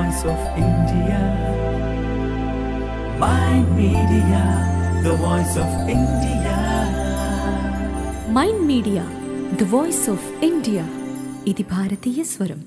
voice of India. Mind Media, the voice of India. Mind media the voice of India ఇది భారతీయ స్వరం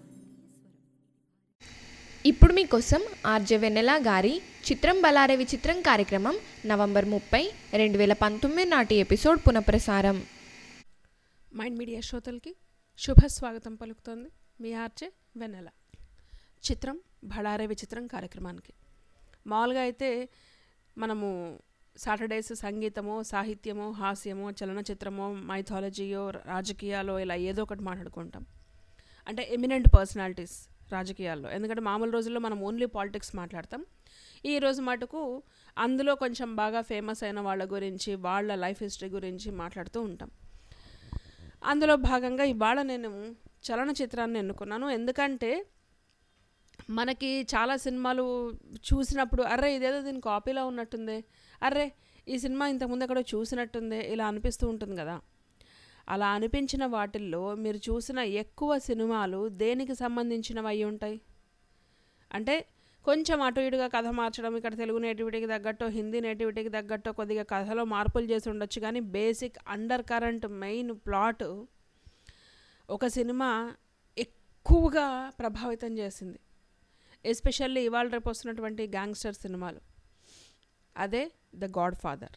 ఇప్పుడు మీకోసం ఆర్జే వెన్నెల గారి చిత్రం బలారే విచిత్రం కార్యక్రమం నవంబర్ ముప్పై రెండు వేల పంతొమ్మిది నాటి ఎపిసోడ్ పునఃప్రసారం మైండ్ మీడియా శ్రోతలకి శుభ స్వాగతం పలుకుతోంది మీ ఆర్జే వెన్నెల చిత్రం భడారే విచిత్రం కార్యక్రమానికి మామూలుగా అయితే మనము సాటర్డేస్ సంగీతమో సాహిత్యమో హాస్యమో చలనచిత్రమో మైథాలజీయో రాజకీయాలో ఇలా ఏదో ఒకటి మాట్లాడుకుంటాం అంటే ఎమినెంట్ పర్సనాలిటీస్ రాజకీయాల్లో ఎందుకంటే మామూలు రోజుల్లో మనం ఓన్లీ పాలిటిక్స్ మాట్లాడతాం ఈ రోజు మటుకు అందులో కొంచెం బాగా ఫేమస్ అయిన వాళ్ళ గురించి వాళ్ళ లైఫ్ హిస్టరీ గురించి మాట్లాడుతూ ఉంటాం అందులో భాగంగా ఇవాళ నేను చలనచిత్రాన్ని ఎన్నుకున్నాను ఎందుకంటే మనకి చాలా సినిమాలు చూసినప్పుడు అర్రే ఇదేదో దీని కాపీలో ఉన్నట్టుంది అర్రే ఈ సినిమా ఇంతకుముందు ఎక్కడో చూసినట్టుంది ఇలా అనిపిస్తూ ఉంటుంది కదా అలా అనిపించిన వాటిల్లో మీరు చూసిన ఎక్కువ సినిమాలు దేనికి సంబంధించినవి అయి ఉంటాయి అంటే కొంచెం అటు ఇటుగా కథ మార్చడం ఇక్కడ తెలుగు నేటివిటీకి తగ్గట్టు హిందీ నేటివిటీకి తగ్గట్టు కొద్దిగా కథలో మార్పులు చేసి ఉండొచ్చు కానీ basic undercurrent main plot ఒక సినిమా ఎక్కువగా ప్రభావితం చేసింది ఎస్పెషల్లీ ఇవాళ రేపు వస్తున్నటువంటి గ్యాంగ్స్టర్ సినిమాలు అదే ద గాడ్ ఫాదర్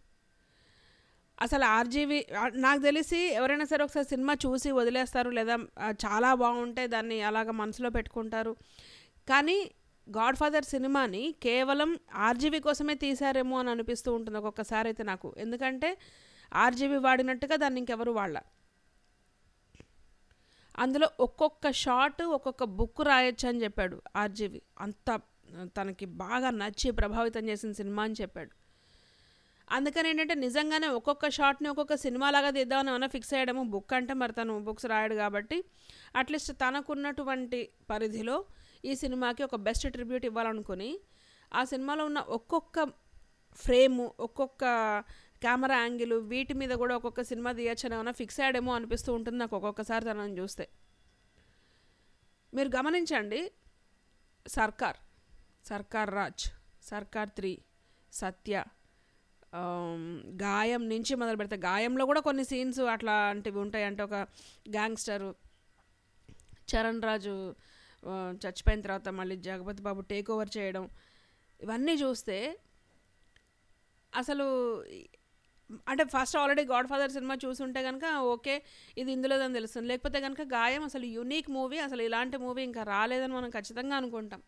అసలు ఆర్జీవి నాకు తెలిసి ఎవరైనా సరే ఒకసారి సినిమా చూసి వదిలేస్తారు లేదా ఆ, చాలా బాగుంటే దాన్ని అలాగ మనసులో పెట్టుకుంటారు కానీ గాడ్ ఫాదర్ సినిమాని కేవలం ఆర్జీవి కోసమే తీశారేమో అని అనిపిస్తూ ఉంటుంది ఒక్కొక్కసారి అయితే నాకు ఎందుకంటే ఆర్జీవి వాడినట్టుగా దాన్ని ఇంకెవరు వాళ్ళ అందులో ఒక్కొక్క షాట్ ఒక్కొక్క బుక్ రాయొచ్చు అని చెప్పాడు ఆర్జీవి అంత తనకి బాగా నచ్చి ప్రభావితం చేసిన సినిమా అని చెప్పాడు అందుకని ఏంటంటే నిజంగానే ఒక్కొక్క షాట్ని ఒక్కొక్క సినిమా లాగా తీద్దామని ఏమైనా ఫిక్స్ అయ్యడము బుక్ అంటే మరి తను బుక్స్ రాయడు కాబట్టి అట్లీస్ట్ తనకున్నటువంటి పరిధిలో ఈ సినిమాకి ఒక బెస్ట్ ట్రిబ్యూట్ ఇవ్వాలనుకుని ఆ సినిమాలో ఉన్న ఒక్కొక్క ఫ్రేము ఒక్కొక్క కెమెరా యాంగిల్ వీటి మీద కూడా ఒక్కొక్క సినిమా తీయచ్చని ఏమైనా ఫిక్స్ అయ్యాడేమో అనిపిస్తూ ఉంటుంది నాకు ఒక్కొక్కసారి తనని చూస్తే మీరు గమనించండి సర్కార్ సర్కార్ రాజ్ సర్కార్ త్రీ సత్య ఆమ్, గాయం నుంచి మొదలు పెడితే గాయంలో కూడా కొన్ని సీన్స్ అట్లాంటివి ఉంటాయి అంటే ఒక గ్యాంగ్స్టరు చరణ్ రాజు ఆ, చచ్చిపోయిన తర్వాత మళ్ళీ జగపతి బాబు టేక్ ఓవర్ చేయడం ఇవన్నీ చూస్తే అసలు అంటే first already Godfather cinema చూసుంటే కనుక ఓకే ఇది ఇందులోదని తెలుస్తుంది లేకపోతే కనుక గాయం అసలు యూనిక్ మూవీ అసలు ఇలాంటి మూవీ ఇంకా రాలేదని మనం ఖచ్చితంగా అనుకుంటాం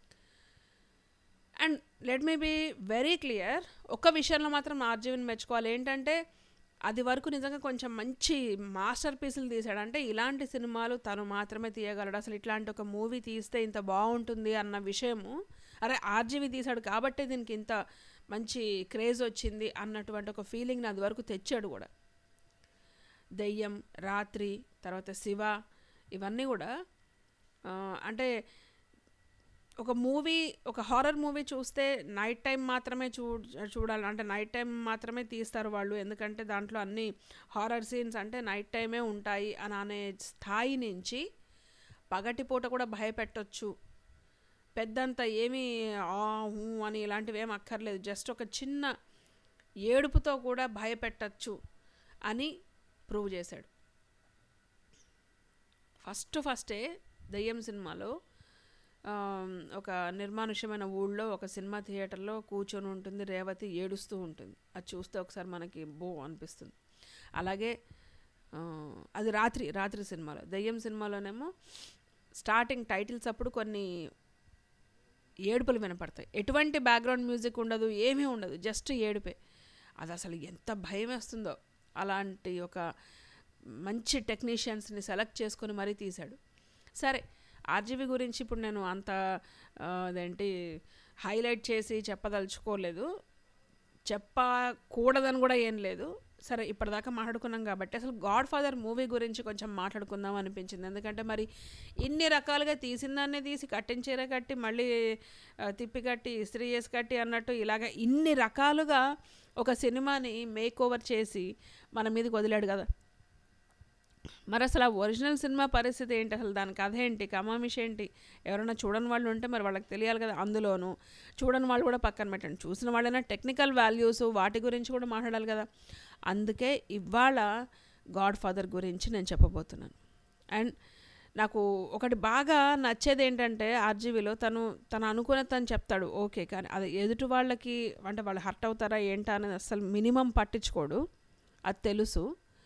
and let me be very clear ఒక్క విషయంలో మాత్రం ఆర్జీవిని మెచ్చుకోవాలి ఏంటంటే అది వరకు నిజంగా కొంచెం మంచి మాస్టర్ పీసులు తీశాడు అంటే ఇలాంటి సినిమాలు తను మాత్రమే తీయగలడు అసలు ఇట్లాంటి ఒక మూవీ తీస్తే ఇంత బాగుంటుంది అన్న విషయము అరే ఆర్జీవి తీశాడు కాబట్టే దీనికి ఇంత మంచి క్రేజ్ వచ్చింది అన్నటువంటి ఒక ఫీలింగ్ని అది వరకు తెచ్చాడు కూడా దెయ్యం రాత్రి తర్వాత శివ ఇవన్నీ కూడా ఆ, అంటే ఒక మూవీ ఒక హారర్ మూవీ చూస్తే నైట్ టైం మాత్రమే చూ చూడాలి అంటే నైట్ టైం మాత్రమే తీస్తారు వాళ్ళు ఎందుకంటే దాంట్లో అన్ని హారర్ సీన్స్ అంటే నైట్ టైమే ఉంటాయి అని అనే స్థాయి నుంచి పగటిపూట కూడా భయపెట్టొచ్చు పెద్దంత ఏమీ ఆ హూ అని ఇలాంటివి ఏం అక్కర్లేదు జస్ట్ ఒక చిన్న ఏడుపుతో కూడా భయపెట్టచ్చు అని ప్రూవ్ చేశాడు ఫస్ట్ ఫస్టే దయ్యం సినిమాలో ఆమ్, ఒక నిర్మానుష్యమైన ఊళ్ళో ఒక సినిమా థియేటర్లో కూర్చొని ఉంటుంది రేవతి ఏడుస్తూ ఉంటుంది అది చూస్తే ఒకసారి మనకి బో అనిపిస్తుంది అలాగే ఆ, అది రాత్రి రాత్రి సినిమాలో దయ్యం సినిమాలోనేమో స్టార్టింగ్ టైటిల్స్ అప్పుడు కొన్ని ఏడుపులు వినపడతాయి ఎటువంటి బ్యాక్గ్రౌండ్ మ్యూజిక్ ఉండదు ఏమీ ఉండదు జస్ట్ ఏడుపే అది అసలు ఎంత భయం వేస్తుందో అలాంటి ఒక మంచి టెక్నీషియన్స్ని సెలెక్ట్ చేసుకొని మరీ తీశాడు సరే ఆర్జీబీ గురించి ఇప్పుడు నేను అంత ఆ, అదేంటి హైలైట్ చేసి చెప్పదలుచుకోలేదు చెప్పకూడదని కూడా ఏం లేదు సరే ఇప్పటిదాకా మాట్లాడుకున్నాం కాబట్టి అసలు గాడ్ ఫాదర్ మూవీ గురించి కొంచెం మాట్లాడుకుందాం అనిపించింది ఎందుకంటే మరి ఇన్ని రకాలుగా తీసిందాన్ని తీసి కట్టించీర కట్టి మళ్ళీ ఆ, తిప్పి కట్టి ఇస్త్రీ చేసి కట్టి అన్నట్టు ఇలాగ ఇన్ని రకాలుగా ఒక సినిమాని మేక్ ఓవర్ చేసి మన మీదకి వదిలాడు కదా మరి అసలు ఆ ఒరిజినల్ సినిమా పరిస్థితి ఏంటి అసలు దాని కథ ఏంటి కమామిష్ ఏంటి ఎవరైనా చూడని వాళ్ళు ఉంటే మరి వాళ్ళకి తెలియాలి కదా అందులోనూ చూడని వాళ్ళు కూడా పక్కన పెట్టండి చూసిన వాళ్ళైనా టెక్నికల్ వాల్యూస్ వాటి గురించి కూడా మాట్లాడాలి కదా అందుకే ఇవాళ గాడ్ ఫాదర్ గురించి నేను చెప్పబోతున్నాను అండ్ నాకు ఒకటి బాగా నచ్చేది ఏంటంటే ఆర్జీవీలో తను తను అనుకున్న తను చెప్తాడు ఓకే కానీ అది ఎదుటి వాళ్ళకి అంటే వాళ్ళు హర్ట్ అవుతారా ఏంటా అనేది అసలు మినిమం పట్టించుకోడు అది తెలుసు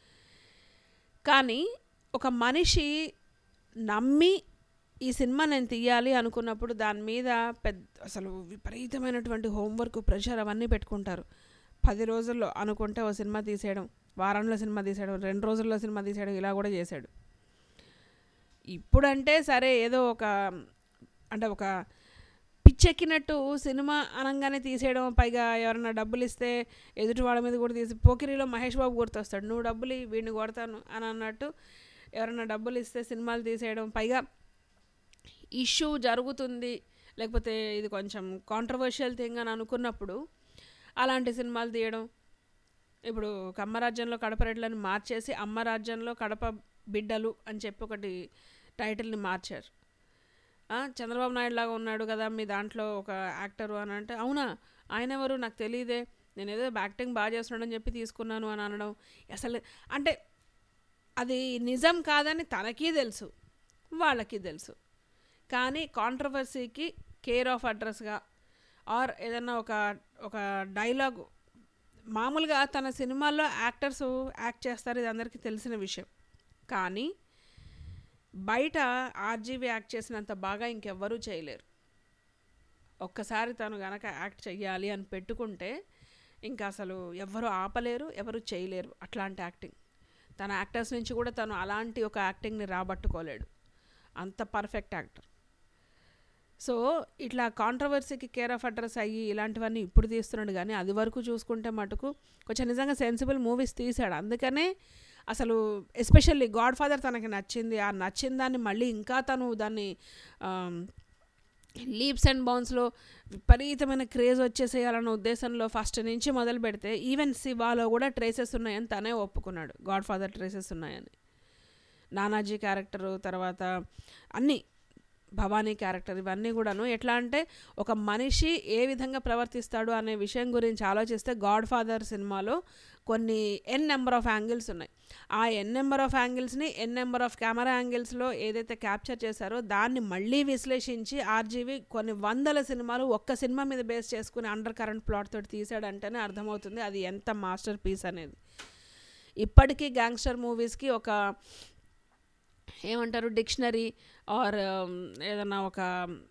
కానీ ఒక మనిషి నమ్మి ఈ సినిమా నేను తీయాలి అనుకున్నప్పుడు దాని మీద పెద్ద అసలు విపరీతమైనటువంటి హోంవర్క్ ప్రెషర్ అవన్నీ పెట్టుకుంటారు పది రోజుల్లో అనుకుంటే ఓ సినిమా తీసేయడం వారంలో సినిమా తీసేయడం రెండు రోజుల్లో సినిమా తీసేయడం ఇలా కూడా చేశాడు ఇప్పుడంటే సరే ఏదో ఒక అంటే ఒక పిచ్చెక్కినట్టు సినిమా అనగానే తీసేయడం పైగా ఎవరైనా డబ్బులు ఇస్తే ఎదుటి వాళ్ళ మీద కూడా తీసి పోకిరిలో మహేష్ బాబు గుర్తొస్తాడు నువ్వు డబ్బులు ఇవ్వు, వీడిని కొడతాను అని అన్నట్టు ఎవరైనా డబ్బులు ఇస్తే సినిమాలు తీసేయడం పైగా ఇష్యూ జరుగుతుంది లేకపోతే ఇది కొంచెం కాంట్రవర్షియల్ థింగ్ అని అనుకున్నప్పుడు అలాంటి సినిమాలు తీయడం ఇప్పుడు కమ్మరాజ్యంలో కడప రెడ్లని మార్చేసి అమ్మ రాజ్యంలో కడప బిడ్డలు అని చెప్పి ఒకటి టైటిల్ని మార్చారు ఆ, చంద్రబాబు నాయుడు లాగా ఉన్నాడు కదా మీ దాంట్లో ఒక యాక్టరు అని అంటే అవునా ఆయన ఎవరు నాకు తెలియదే నేను ఏదో యాక్టింగ్ బాగా చేస్తున్నాడని చెప్పి తీసుకున్నాను అని అనడం అసలు అంటే అది నిజం కాదని తనకి తెలుసు వాళ్ళకి తెలుసు కానీ కాంట్రవర్సీకి కేర్ ఆఫ్ అడ్రస్గా ఆర్ ఏదన్నా ఒక ఒక డైలాగ్ మామూలుగా తన సినిమాల్లో యాక్టర్స్ యాక్ట్ చేస్తారు ఇది అందరికీ తెలిసిన విషయం కానీ బయట ఆర్జీవి యాక్ట్ చేసినంత బాగా ఇంకెవ్వరూ చేయలేరు ఒక్కసారి తను గనక యాక్ట్ చెయ్యాలి అని పెట్టుకుంటే ఇంకా అసలు ఎవరు ఆపలేరు ఎవరు చేయలేరు అట్లాంటి యాక్టింగ్ తన యాక్టర్స్ నుంచి కూడా తను అలాంటి ఒక యాక్టింగ్ని రాబట్టుకోలేడు అంత పర్ఫెక్ట్ యాక్టర్ సో ఇట్లా కాంట్రవర్సీకి కేర్ ఆఫ్ అడ్రస్ అయ్యి ఇలాంటివన్నీ ఇప్పుడు తీస్తున్నాడు కానీ అది వరకు చూసుకుంటే మటుకు కొంచెం నిజంగా సెన్సిబుల్ మూవీస్ తీశాడు అందుకనే అసలు ఎస్పెషల్లీ గాడ్ ఫాదర్ తనకి నచ్చింది ఆ నచ్చిన దాన్ని మళ్ళీ ఇంకా తను దాన్ని లీప్స్ అండ్ బౌన్స్లో విపరీతమైన క్రేజ్ వచ్చేసేయాలన్న ఉద్దేశంలో ఫస్ట్ నుంచి మొదలు పెడితే ఈవెన్ శివాలో కూడా ట్రేసెస్ ఉన్నాయని తనే ఒప్పుకున్నాడు గాడ్ ఫాదర్ ట్రేసెస్ ఉన్నాయని నానాజీ క్యారెక్టరు తర్వాత అన్నీ భవానీ క్యారెక్టర్ ఇవన్నీ కూడాను ఎట్లా అంటే ఒక మనిషి ఏ విధంగా ప్రవర్తిస్తాడు అనే విషయం గురించి ఆలోచిస్తే గాడ్ ఫాదర్ సినిమాలో కొన్ని ఎన్ నెంబర్ ఆఫ్ యాంగిల్స్ ఉన్నాయి ఆ ఎన్ నెంబర్ ఆఫ్ యాంగిల్స్ని ఎన్ నెంబర్ ఆఫ్ కెమెరా యాంగిల్స్లో ఏదైతే క్యాప్చర్ చేశారో దాన్ని మళ్ళీ విశ్లేషించి ఆర్జీవి కొన్ని వందల సినిమాలు ఒక్క సినిమా మీద బేస్ చేసుకుని అండర్ కరెంట్ ప్లాట్ తోటి తీసాడంటేనే అర్థమవుతుంది అది ఎంత మాస్టర్ పీస్ అనేది ఇప్పటికీ గ్యాంగ్స్టర్ మూవీస్కి ఒక ఏమంటారు డిక్షనరీ ఆర్ ఏదన్నా ఒక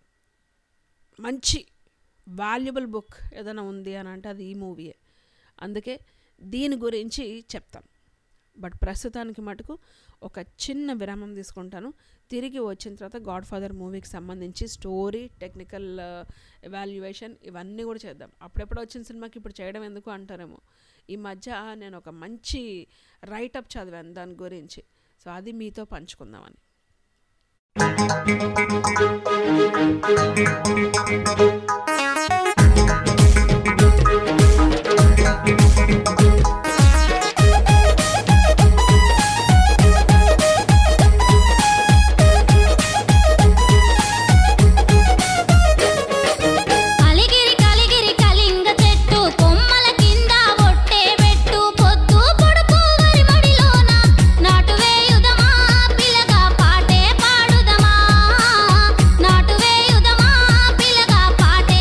మంచి వాల్యుబుల్ బుక్ ఏదైనా ఉంది అని అంటే అది ఈ మూవీయే అందుకే దీని గురించి చెప్తాను బట్ ప్రస్తుతానికి మటుకు ఒక చిన్న విరామం తీసుకుంటాను తిరిగి వచ్చిన తర్వాత గాడ్ ఫాదర్ మూవీకి సంబంధించి స్టోరీ టెక్నికల్ ఎవాల్యుయేషన్ ఇవన్నీ కూడా చేద్దాం అప్పుడెప్పుడు వచ్చిన సినిమాకి ఇప్పుడు చేయడం ఎందుకు అంటారేమో ఈ మధ్య నేను ఒక మంచి రైటప్ చదివాను దాని గురించి సో అది మీతో పంచుకుందామని అలిగిరి కలిగిరి కలింగ చెట్టు కొమ్మల కింద ఒట్టే పెట్టు పొద్దు పొడుపు వరి మడిలోన నాటు వేయుదమా పిల్లగా పాటే పాడుదమా నాటు వేయుదమా పిల్లగా పాటే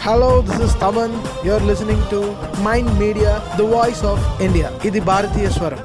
Hello, this is Taman. You're listening to Mind Media, the voice of India. ఇది భారతీయ స్వరం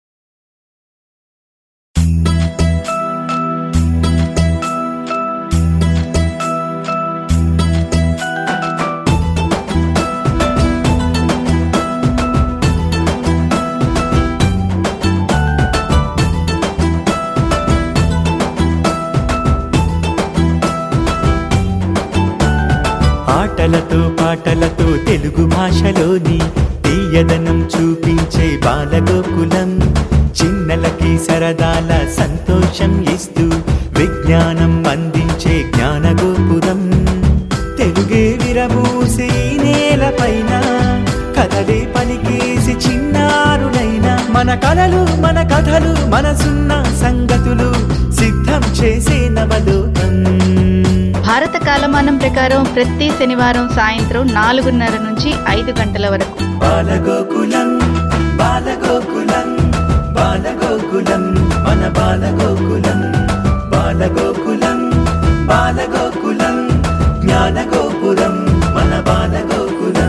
ఆటలతో పాటలతో తెలుగు భాషలోని తీయదనం చూపించే బాలగోకులం చిన్నలకి సరదాల సంతోషం ఇస్తూ విజ్ఞానం అందించే జ్ఞానగోపురం తెలుగే విరబూసే ఈ నేలపైన కథలే పలికేసి చిన్నారులైన మన కలలు మన కథలు మనసున్న సంగతులు సిద్ధం చేసే నవలోకం భారత కాలమానం ప్రకారం ప్రతి శనివారం సాయంత్రం నాలుగున్నర నుంచి ఐదు గంటల వరకు బాలగోకులం బాలగోకులం బాలగోకులం మన బాలగోకులం బాలగోకులం బాలగోకులం జ్ఞానగోపురం మన Balagokulam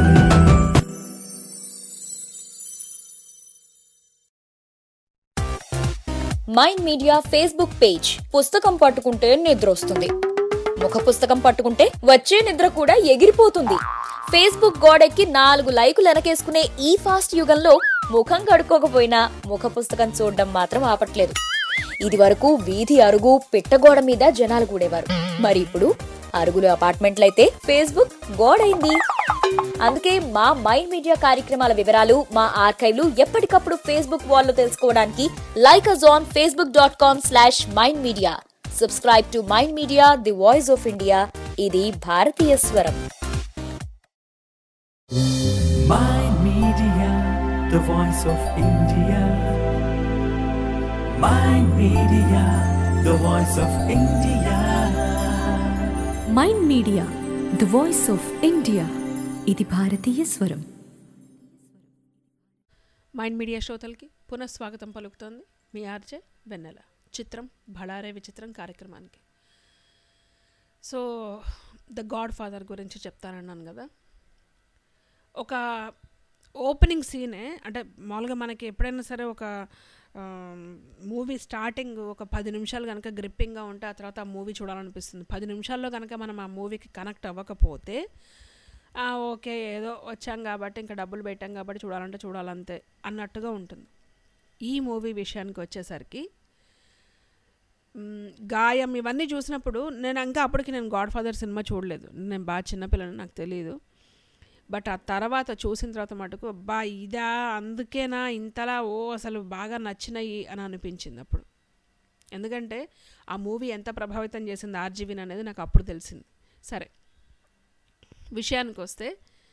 mind media Facebook page పుస్తకం పట్టుకుంటే నిద్ర వస్తుంది ముఖ పుస్తకం పట్టుకుంటే వచ్చే నిద్ర కూడా ఎగిరిపోతుంది ఫేస్బుక్ గోడెక్కి నాలుగు లైకులు వెనకేసుకునే ఈ ఫాస్ట్ యుగంలో ముఖం కడుక్కోకపోయినా ముఖ పుస్తకం చూడడం మాత్రం ఆపట్లేదు ఇది వరకు వీధి అరుగు పిట్టగోడ మీద జనాలు కూడేవారు మరి ఇప్పుడు అరుగులు అపార్ట్మెంట్లయితే ఫేస్బుక్ గోడైంది అందుకే మా మైండ్ మీడియా కార్యక్రమాల వివరాలు మా ఆర్కైవ్లు ఎప్పటికప్పుడు ఫేస్బుక్ వాల్లో తెలుసుకోవడానికి like us on Facebook dot com slash mind media subscribe to mind media the voice of India ఇది భారతీయ స్వరం Mind Media, the voice of India. Mind Media, the voice of India. Mind media the voice of India ఇది భారతీయ స్వరం mind media శ్రోతలకి పునఃస్వాగతం పలుకుతోంది మీ RJ వెన్నెల చిత్రం భళారే విచిత్రం కార్యక్రమానికి సో ద గాడ్ ఫాదర్ గురించి చెప్తానన్నాను కదా ఒక ఓపెనింగ్ సీనే అంటే మామూలుగా మనకి ఎప్పుడైనా సరే ఒక మూవీ స్టార్టింగ్ ఒక పది నిమిషాలు కనుక గ్రిప్పింగ్గా ఉంటే ఆ తర్వాత ఆ మూవీ చూడాలనిపిస్తుంది పది నిమిషాల్లో కనుక మనం ఆ మూవీకి కనెక్ట్ అవ్వకపోతే "ఆ, ఓకే ఏదో వచ్చాం కాబట్టి ఇంకా డబ్బులు పెట్టాం కాబట్టి చూడాలంటే చూడాలంతే అన్నట్టుగా ఉంటుంది ఈ మూవీ విషయానికి వచ్చేసరికి మ్, గాయం ఇవన్నీ చూసినప్పుడు నేను ఇంకా అప్పటికి నేను గాడ్ ఫాదర్ సినిమా చూడలేదు నేను బాగా చిన్నపిల్లని నాకు తెలియదు బట్ ఆ తర్వాత చూసిన తర్వాత మటుకు బా ఇదా అందుకేనా ఇంతలా ఓ అసలు బాగా నచ్చినాయి అని అనిపించింది అప్పుడు ఎందుకంటే ఆ మూవీ ఎంత ప్రభావితం చేసింది ఆర్జీవిన్ అనేది నాకు అప్పుడు తెలిసింది సరే విషయానికి వస్తే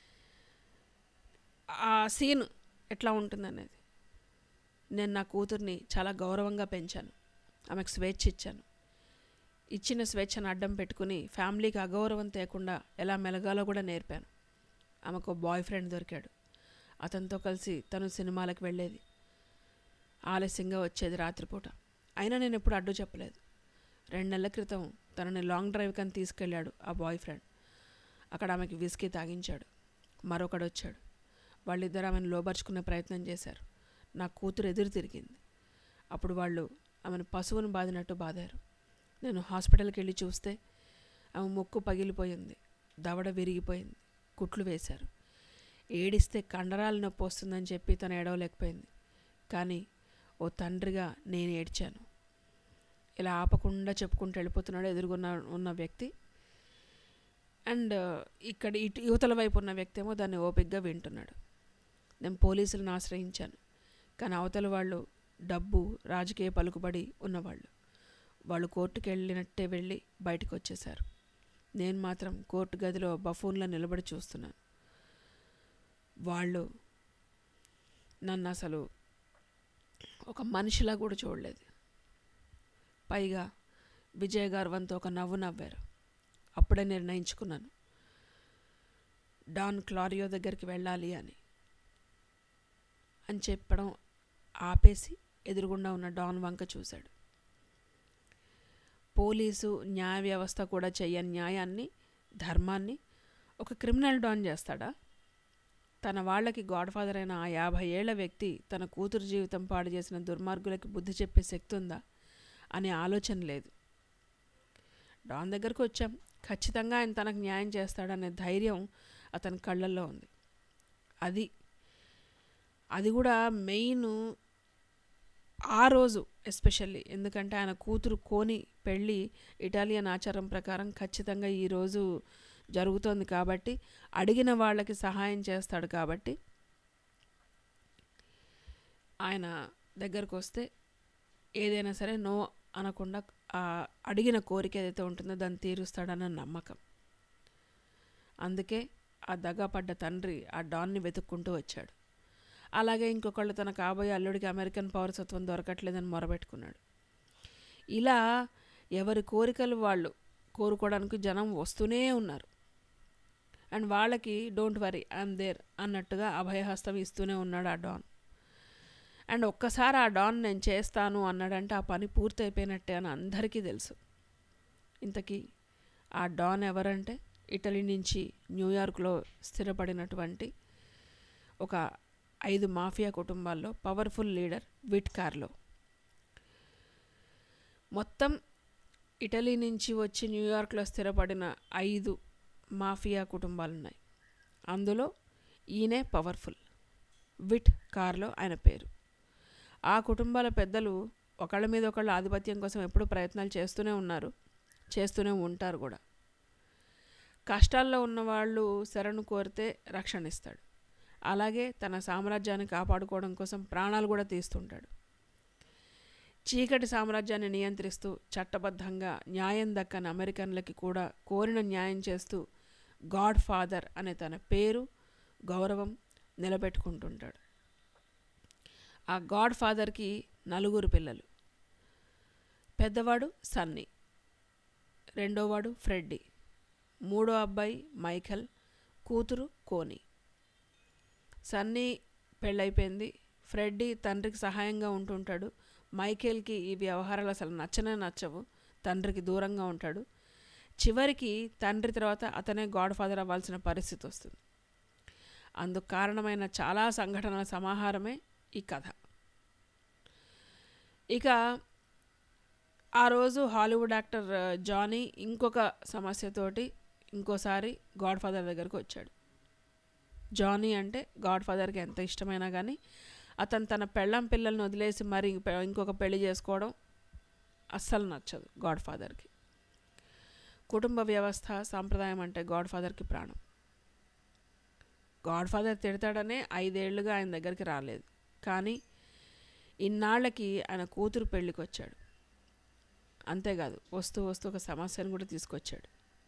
ఆ సీన్ ఎట్లా ఉంటుంది అనేది నేను నా కూతుర్ని చాలా గౌరవంగా పెంచాను ఆమెకు స్వేచ్ఛ ఇచ్చాను ఇచ్చిన స్వేచ్ఛను అడ్డం పెట్టుకుని ఫ్యామిలీకి అగౌరవం తేకుండా ఎలా మెలగాలో కూడా నేర్పాను ఆమెకు బాయ్ ఫ్రెండ్ దొరికాడు అతనితో కలిసి తను సినిమాలకు వెళ్ళేది ఆలస్యంగా వచ్చేది రాత్రిపూట అయినా నేను ఎప్పుడు అడ్డు చెప్పలేదు రెండు నెలల క్రితం తనని లాంగ్ డ్రైవ్ కని తీసుకెళ్ళాడు ఆ బాయ్ ఫ్రెండ్ అక్కడ ఆమెకి విస్కీ తాగించాడు మరొకడు వచ్చాడు వాళ్ళిద్దరు ఆమెను లోబర్చుకునే ప్రయత్నం చేశారు నా కూతురు ఎదురు తిరిగింది అప్పుడు వాళ్ళు ఆమెను పశువును బాదినట్టు బాదారు నేను హాస్పిటల్కి వెళ్ళి చూస్తే ఆమె ముక్కు పగిలిపోయింది దవడ విరిగిపోయింది కుట్లు వేశారు ఏడిస్తే కండరాలు నొప్పి వస్తుందని చెప్పి తను ఏడవలేకపోయింది కానీ ఓ తండ్రిగా నేను ఏడ్చాను ఇలా ఆపకుండా చెప్పుకుంటూ వెళ్ళిపోతున్నాడు ఎదురుగున్న ఉన్న వ్యక్తి అండ్ ఇక్కడ ఇటు యువతల వైపు ఉన్న వ్యక్తి ఏమో దాన్ని ఓపిక్గా వింటున్నాడు నేను పోలీసులను ఆశ్రయించాను కానీ అవతల వాళ్ళు డబ్బు రాజకీయ పలుకుబడి ఉన్నవాళ్ళు వాళ్ళు కోర్టుకు వెళ్ళినట్టే వెళ్ళి బయటకు వచ్చేశారు నేను మాత్రం కోర్టు గదిలో బఫూన్లో నిలబడి చూస్తున్నాను వాళ్ళు నన్ను అసలు ఒక మనిషిలా కూడా చూడలేదు పైగా విజయ్ గర్వంతో ఒక నవ్వు నవ్వారు అప్పుడే నిర్ణయించుకున్నాను డాన్ క్లారియో దగ్గరికి వెళ్ళాలి అని అని చెప్పడం ఆపేసి ఎదురుగుండా ఉన్న డాన్ వంక చూశాడు పోలీసు న్యాయ వ్యవస్థ కూడా చెయ్యని న్యాయాన్ని ధర్మాన్ని ఒక క్రిమినల్ డాన్ చేస్తాడా తన వాళ్ళకి గాడ్ ఫాదర్ అయిన ఆ యాభై ఏళ్ల వ్యక్తి తన కూతురు జీవితం పాడు చేసిన దుర్మార్గులకి బుద్ధి చెప్పే శక్తి ఉందా అనే ఆలోచన లేదు డాన్ దగ్గరకు వచ్చాం ఖచ్చితంగా ఆయన తనకు న్యాయం చేస్తాడనే ధైర్యం అతని కళ్ళల్లో ఉంది అది అది కూడా మెయిన్ ఆ రోజు ఎస్పెషల్లీ ఎందుకంటే ఆయన కూతురు కోని పెళ్ళి ఇటాలియన్ ఆచారం ప్రకారం ఖచ్చితంగా ఈరోజు జరుగుతోంది కాబట్టి అడిగిన వాళ్ళకి సహాయం చేస్తాడు కాబట్టి ఆయన దగ్గరకు వస్తే ఏదైనా సరే నో అనకుండా ఆ అడిగిన కోరిక ఏదైతే ఉంటుందో దాన్ని తీరుస్తాడన్న నమ్మకం అందుకే ఆ దగాపడ్డ తండ్రి ఆ డాన్ని వెతుక్కుంటూ వచ్చాడు అలాగే ఇంకొకళ్ళు తన కాబోయే అల్లుడికి అమెరికన్ పౌరసత్వం దొరకట్లేదని మొరబెట్టుకున్నాడు ఇలా ఎవరి కోరికలు వాళ్ళు కోరుకోవడానికి జనం వస్తూనే ఉన్నారు అండ్ వాళ్ళకి డోంట్ వరీ ఐఎమ్ దేర్ అన్నట్టుగా అభయహస్తం ఇస్తూనే ఉన్నాడు ఆ డాన్ అండ్ ఒక్కసారి ఆ డాన్ నేను చేస్తాను అన్నాడంటే ఆ పని పూర్తయిపోయినట్టే అని అందరికీ తెలుసు ఇంతకీ ఆ డాన్ ఎవరంటే ఇటలీ నుంచి న్యూయార్క్లో స్థిరపడినటువంటి ఒక ఐదు మాఫియా కుటుంబాల్లో పవర్ఫుల్ లీడర్ విట్ కార్లో మొత్తం ఇటలీ నుంచి వచ్చి న్యూయార్క్లో స్థిరపడిన ఐదు మాఫియా కుటుంబాలు ఉన్నాయి అందులో ఈయనే పవర్ఫుల్ విట్ కార్లో ఆయన పేరు ఆ కుటుంబాల పెద్దలు ఒకళ్ళ మీద ఒకళ్ళ ఆధిపత్యం కోసం ఎప్పుడూ ప్రయత్నాలు చేస్తూనే ఉన్నారు చేస్తూనే ఉంటారు కూడా కష్టాల్లో ఉన్నవాళ్ళు శరణు కోరితే రక్షణ ఇస్తాడు అలాగే తన సామ్రాజ్యాన్ని కాపాడుకోవడం కోసం ప్రాణాలు కూడా తీస్తుంటాడు చీకటి సామ్రాజ్యాన్ని నియంత్రిస్తూ చట్టబద్ధంగా న్యాయం దక్కని అమెరికన్లకి కూడా కోరిన న్యాయం చేస్తూ గాడ్ ఫాదర్ అనే తన పేరు గౌరవం నిలబెట్టుకుంటుంటాడు ఆ గాడ్ ఫాదర్కి నలుగురు పిల్లలు పెద్దవాడు సన్నీ రెండోవాడు ఫ్రెడ్డీ మూడో అబ్బాయి మైఖల్ కూతురు కోని సన్నీ పెళ్ళైపోయింది ఫ్రెడ్డీ తండ్రికి సహాయంగా ఉంటుంటాడు మైకేల్కి ఈ వ్యవహారాలు అసలు నచ్చనే నచ్చవు తండ్రికి దూరంగా ఉంటాడు చివరికి తండ్రి తర్వాత అతనే గాడ్ ఫాదర్ అవ్వాల్సిన పరిస్థితి వస్తుంది అందుకు కారణమైన చాలా సంఘటనల సమాహారమే ఈ కథ ఇక ఆ రోజు హాలీవుడ్ యాక్టర్ జానీ ఇంకొక సమస్యతోటి ఇంకోసారి గాడ్ ఫాదర్ దగ్గరకు వచ్చాడు జానీ అంటే గాడ్ ఫాదర్కి ఎంత ఇష్టమైనా కానీ అతను తన పెళ్ళం పిల్లల్ని వదిలేసి మరి ఇంకొక పెళ్లి చేసుకోవడం అస్సలు నచ్చదు గాడ్ ఫాదర్కి కుటుంబ వ్యవస్థ సాంప్రదాయం అంటే గాడ్ ఫాదర్కి ప్రాణం గాడ్ ఫాదర్ తిడతాడనే ఐదేళ్లుగా ఆయన దగ్గరికి రాలేదు కానీ ఇన్నాళ్ళకి ఆయన కూతురు పెళ్ళికి వచ్చాడు అంతేకాదు వస్తూ వస్తూ ఒక సమస్యను కూడా తీసుకొచ్చాడు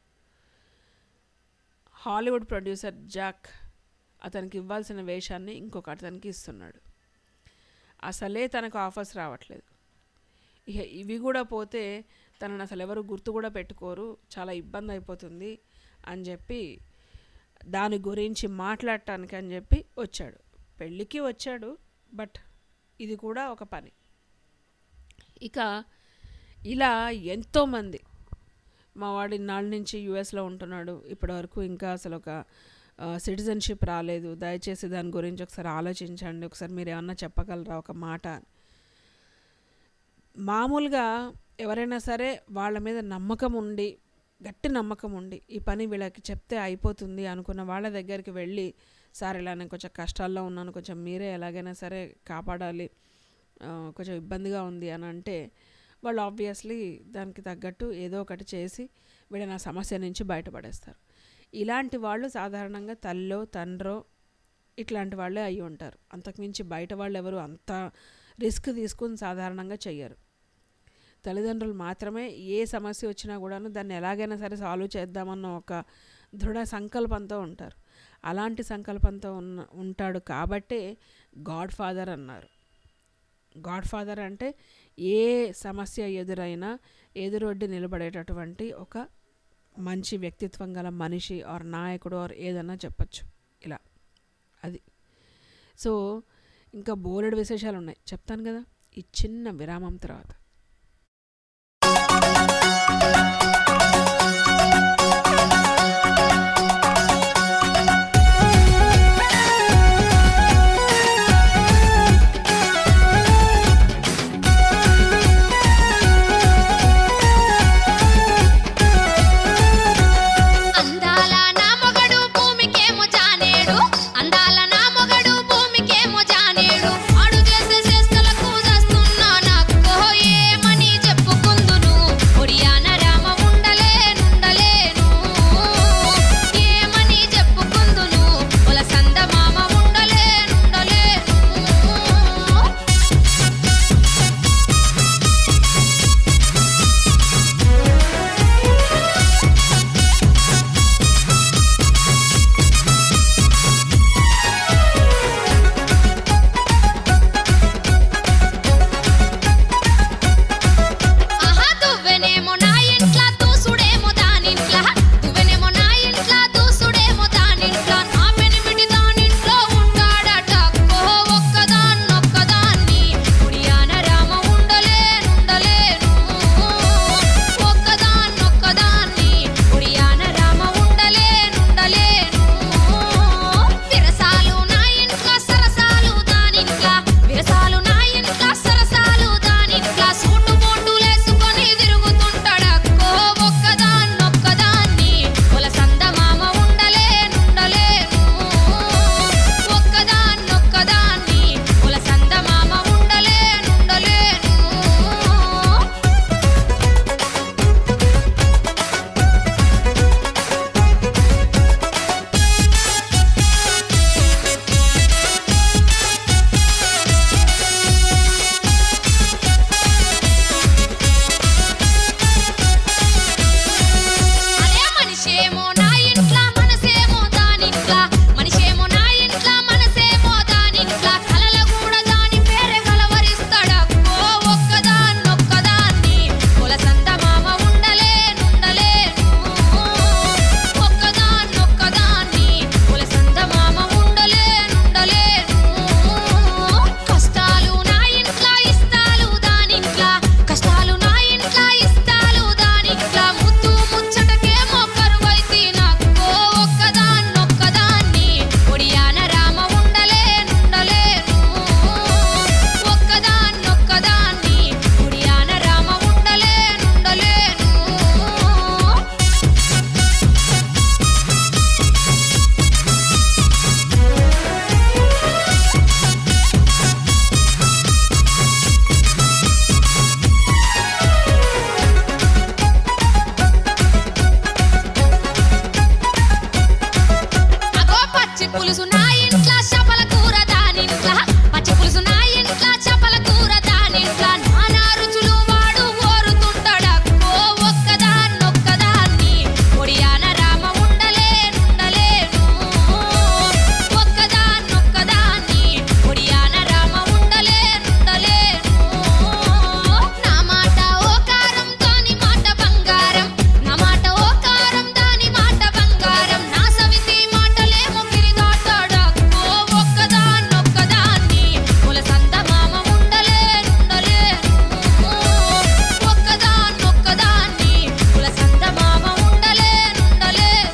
హాలీవుడ్ ప్రొడ్యూసర్ జాక్ అతనికి ఇవ్వాల్సిన వేషాన్ని ఇంకొక అతనికి ఇస్తున్నాడు అసలే తనకు ఆఫర్స్ రావట్లేదు ఇక ఇవి కూడా పోతే తనను అసలు ఎవరు గుర్తు కూడా పెట్టుకోరు చాలా ఇబ్బంది అయిపోతుంది అని చెప్పి దాని గురించి మాట్లాడటానికి అని చెప్పి వచ్చాడు పెళ్ళికి వచ్చాడు బట్ ఇది కూడా ఒక పని ఇక ఇలా ఎంతోమంది మా వాడు ఇన్నాళ్ళ నుంచి యుఎస్లో ఉంటున్నాడు ఇప్పటివరకు ఇంకా అసలు ఒక సిటిజన్షిప్ రాలేదు దయచేసి దాని గురించి ఒకసారి ఆలోచించండి ఒకసారి మీరు ఏమన్నా చెప్పగలరా ఒక మాట మామూలుగా ఎవరైనా సరే వాళ్ళ మీద నమ్మకం ఉండి గట్టి నమ్మకం ఉండి ఈ పని వీళ్ళకి చెప్తే అయిపోతుంది అనుకున్న వాళ్ళ దగ్గరికి వెళ్ళి సార్ ఇలా నేను కొంచెం కష్టాల్లో ఉన్నాను కొంచెం మీరే ఎలాగైనా సరే కాపాడాలి కొంచెం ఇబ్బందిగా ఉంది అని అంటే వాళ్ళు ఆబ్వియస్లీ దానికి తగ్గట్టు ఏదో ఒకటి చేసి వీళ్ళని ఆ సమస్య నుంచి బయటపడేస్తారు ఇలాంటి వాళ్ళు సాధారణంగా తల్లో తండ్రో ఇట్లాంటి వాళ్ళే అయి ఉంటారు అంతకుమించి బయట వాళ్ళు ఎవరు అంత రిస్క్ తీసుకుని సాధారణంగా చెయ్యరు తల్లిదండ్రులు మాత్రమే ఏ సమస్య వచ్చినా కూడాను దాన్ని ఎలాగైనా సరే సాల్వ్ చేద్దామన్న ఒక దృఢ సంకల్పంతో ఉంటారు అలాంటి సంకల్పంతో ఉన్న ఉంటాడు కాబట్టే గాడ్ ఫాదర్ అన్నారు గాడ్ ఫాదర్ అంటే ఏ సమస్య ఎదురైనా ఎదురొడ్డి నిలబడేటటువంటి ఒక మంచి వ్యక్తిత్వం గల మనిషి ఆర్ నాయకుడు ఆర్ ఏదన్నా చెప్పచ్చు ఇలా అది సో ఇంకా బోలెడు విశేషాలు ఉన్నాయి చెప్తాను కదా ఈ చిన్న విరామం తర్వాత పులుసు నా ఇంట్లో చేపల కూర దానింట్లా పచ్చి పులుసు నా ఇంట్లో చేపల కూర దానింట్లా నానా రుచులు వాడు ఓరుతుంటాడక్కో ఒక్కదాన్నొక్కదాన్ని ఒడియాన రామ ఉండలేనుండలేను ఒక్కదాన్నొక్కదాన్ని ఒడియాన రామ ఉండలేనుండలేను నా మాట ఓ కారం దాని మాట బంగారం నా మాట ఓ కారం దాని మాట బంగారం నా సవితి మాటలేమో గిరిదాటాడక్కో ఒక్కదాన్నొక్కదాన్ని కులసంద మామ ఉండలేనుండలేను ఒక్కదాన్నొక్కదాన్ని కులసంద మామ ఉండలేనుండలేను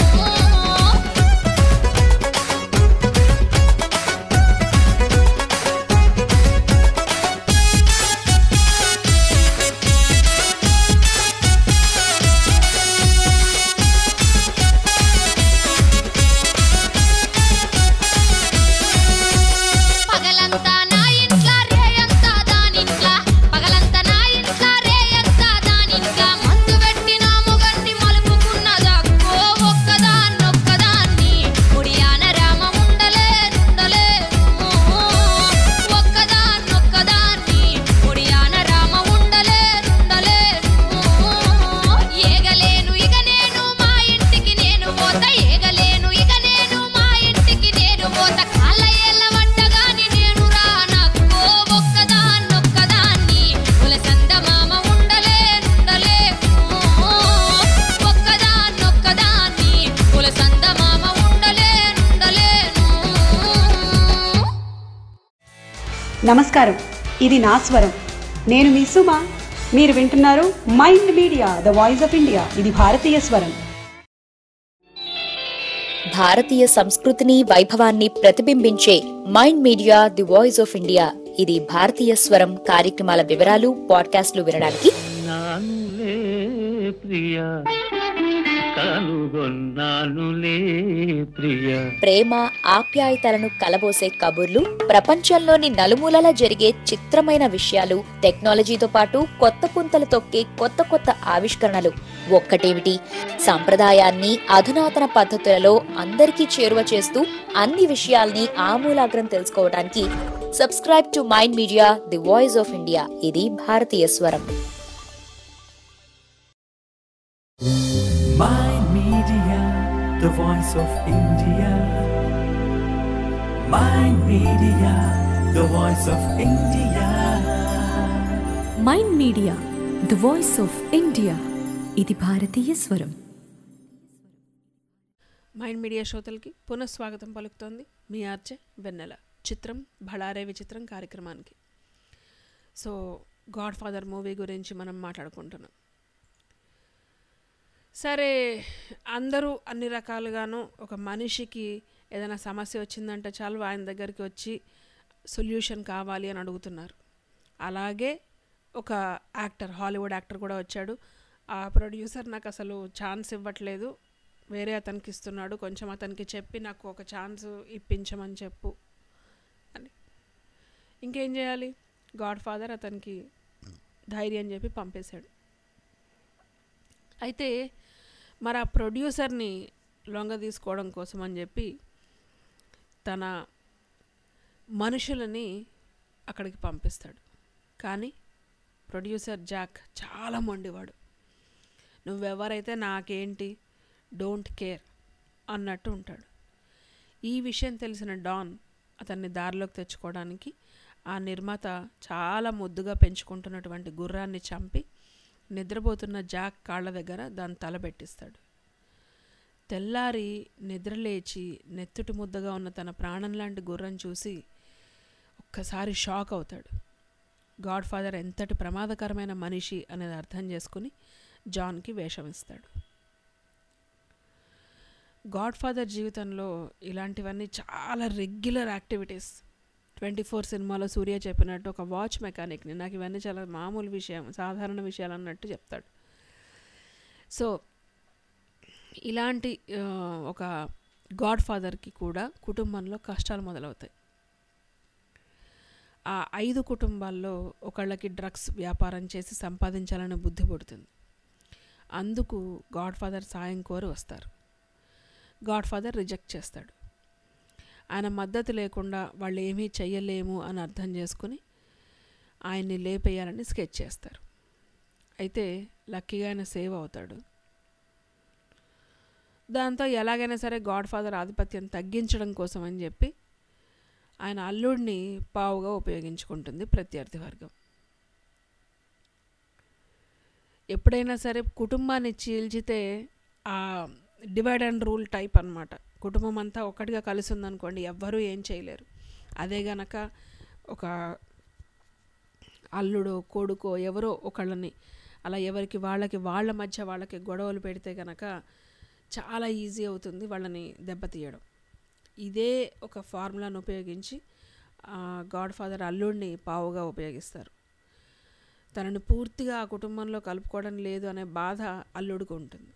పగలంతా నా ఇంట్లా రేయంతా దానింట్లా పగలంతా నా ఇంట్లా రేయంతా దానింట్లా మందు పెట్టిన మొగన్ని మలుపుకున్నదక్కో ఒక్కదాన్నొక్కదాన్ని ఒడియాన రామ ఉండలేనుండలేను ఒక్కదాన్నొక్కదాన్ని ఒడియాన రామ ఉండలేనుండలేను ఏగలేను ఇక నేను మా ఇంటికి నేను పోత ఏగలేను ఇక నేను మా ఇంటికి నేను పోత కాళ్ళ ఏళ్ళ వంటగాని నేను రానక్కో ఒక్కదాన్నొక్కదాన్ని కులసంద మామ ఉండలేనుండలేను ఒక్కదాన్నొక్కదాన్ని కులసంద మామ ఉండలేనుండలేను నమస్కారం ఇది నా స్వరం నేను మీ సుమ మీరు వింటున్నారు mind media the voice of India ఇది భారతీయ స్వరం భారతీయ సంస్కృతిని వైభవాన్ని ప్రతిబింబించే mind media the voice of India ఇది భారతీయ స్వరం కార్యక్రమాల వివరాలు పాడ్కాస్ట్లు వినడానికి నానులే ప్రియ కనుగొన్నానులే ప్రియ ప్రేమ ఆప్యాయతలను కలబోసే కబుర్లు ప్రపంచంలోని నలుమూలల జరిగే చిత్రమైన విషయాలు టెక్నాలజీతో పాటు కొత్త పుంతలు తొక్కే కొత్త కొత్త ఆవిష్కరణలు ఒక్కటేమిటి సంప్రదాయాన్ని అధునాతన పద్ధతులలో అందరికీ చేరువ చేస్తూ అన్ని విషయాల్ని ఆమూలాగ్రం తెలుసుకోవడానికి subscribe to mind media the voice of India ఇది భారతీయ స్వరం Mind Media, the voice of India. Mind Media, the voice of India. Mind media the voice of India ఇది భారతీయ స్వరం మైండ్ మీడియా శ్రోతలకి పునఃస్వాగతం పలుకుతోంది మీ ఆర్జే వెన్నెల చిత్రం భళారే విచిత్రం కార్యక్రమానికి సో గాడ్ ఫాదర్ మూవీ గురించి మనం మాట్లాడుకుంటున్నాం సరే అందరూ అన్ని రకాలుగాను ఒక మనిషికి ఏదైనా సమస్య వచ్చిందంటే చాలు ఆయన దగ్గరికి వచ్చి సొల్యూషన్ కావాలి అని అడుగుతున్నారు అలాగే ఒక యాక్టర్ హాలీవుడ్ యాక్టర్ కూడా వచ్చాడు ఆ ప్రొడ్యూసర్ నాకు అసలు ఛాన్స్ ఇవ్వట్లేదు వేరే అతనికి ఇస్తున్నాడు కొంచెం అతనికి చెప్పి నాకు ఒక ఛాన్స్ ఇప్పించమని చెప్పు అని ఇంకేం చేయాలి గాడ్ ఫాదర్ అతనికి ధైర్యం చెప్పి పంపేశాడు అయితే మరి ఆ ప్రొడ్యూసర్ని లొంగ తీసుకోవడం కోసం అని చెప్పి తన మనుషులని అక్కడికి పంపిస్తాడు కానీ ప్రొడ్యూసర్ జాక్ చాలా మొండివాడు నువ్వెవరైతే నాకేంటి డోంట్ కేర్ అన్నట్టు ఉంటాడు ఈ విషయం తెలిసిన డాన్ అతన్ని దారిలోకి తెచ్చుకోవడానికి ఆ నిర్మాత చాలా ముద్దుగా పెంచుకుంటున్నటువంటి గుర్రాన్ని చంపి నిద్రపోతున్న జాక్ కాళ్ళ దగ్గర దాని తల పెట్టిస్తాడు తెల్లారి నిద్రలేచి నెత్తుటి ముద్దగా ఉన్న తన ప్రాణం లాంటి గుర్రం చూసి ఒక్కసారి షాక్ అవుతాడు గాడ్ ఫాదర్ ఎంతటి ప్రమాదకరమైన మనిషి అనేది అర్థం చేసుకుని జాన్కి వేషం ఇస్తాడు గాడ్ ఫాదర్ జీవితంలో ఇలాంటివన్నీ చాలా రెగ్యులర్ యాక్టివిటీస్ ట్వంటీ ఫోర్ సినిమాలో సూర్య చెప్పినట్టు ఒక వాచ్ మెకానిక్ని నాకు ఇవన్నీ చాలా మామూలు విషయం సాధారణ విషయాలు అన్నట్టు చెప్తాడు సో ఇలాంటి ఆ, ఒక గాడ్ ఫాదర్కి కూడా కుటుంబంలో కష్టాలు మొదలవుతాయి ఆ ఐదు కుటుంబాల్లో ఒకళ్ళకి డ్రగ్స్ వ్యాపారం చేసి సంపాదించాలని బుద్ధి పుడుతుంది అందుకు గాడ్ ఫాదర్ సాయం కోరి వస్తారు గాడ్ ఫాదర్ రిజెక్ట్ చేస్తాడు ఆయన మద్దతు లేకుండా వాళ్ళు ఏమీ చెయ్యలేము అని అర్థం చేసుకుని ఆయన్ని లేపేయాలని స్కెచ్ చేస్తారు అయితే లక్కీగా ఆయన సేవ్ అవుతాడు దాంతో ఎలాగైనా సరే గాడ్ ఫాదర్ ఆధిపత్యం తగ్గించడం కోసం అని చెప్పి ఆయన అల్లుడిని పావుగా ఉపయోగించుకుంటుంది ప్రత్యర్థి వర్గం ఎప్పుడైనా సరే కుటుంబాన్ని చీల్చితే ఆ డివైడ్ అండ్ రూల్ టైప్ అన్నమాట కుటుంబం అంతా ఒక్కటిగా కలిసి ఉందనుకోండి ఎవ్వరూ ఏం చేయలేరు అదే గనక ఒక అల్లుడో కొడుకో ఎవరో ఒకళ్ళని అలా ఎవరికి వాళ్ళకి వాళ్ళ మధ్య వాళ్ళకి గొడవలు పెడితే గనక చాలా ఈజీ అవుతుంది వాళ్ళని దెబ్బతీయడం ఇదే ఒక ఫార్ములాను ఉపయోగించి గాడ్ ఫాదర్ అల్లుడిని పావుగా ఉపయోగిస్తారు తనని పూర్తిగా ఆ కుటుంబంలో కలుపుకోవడం లేదు అనే బాధ అల్లుడికి ఉంటుంది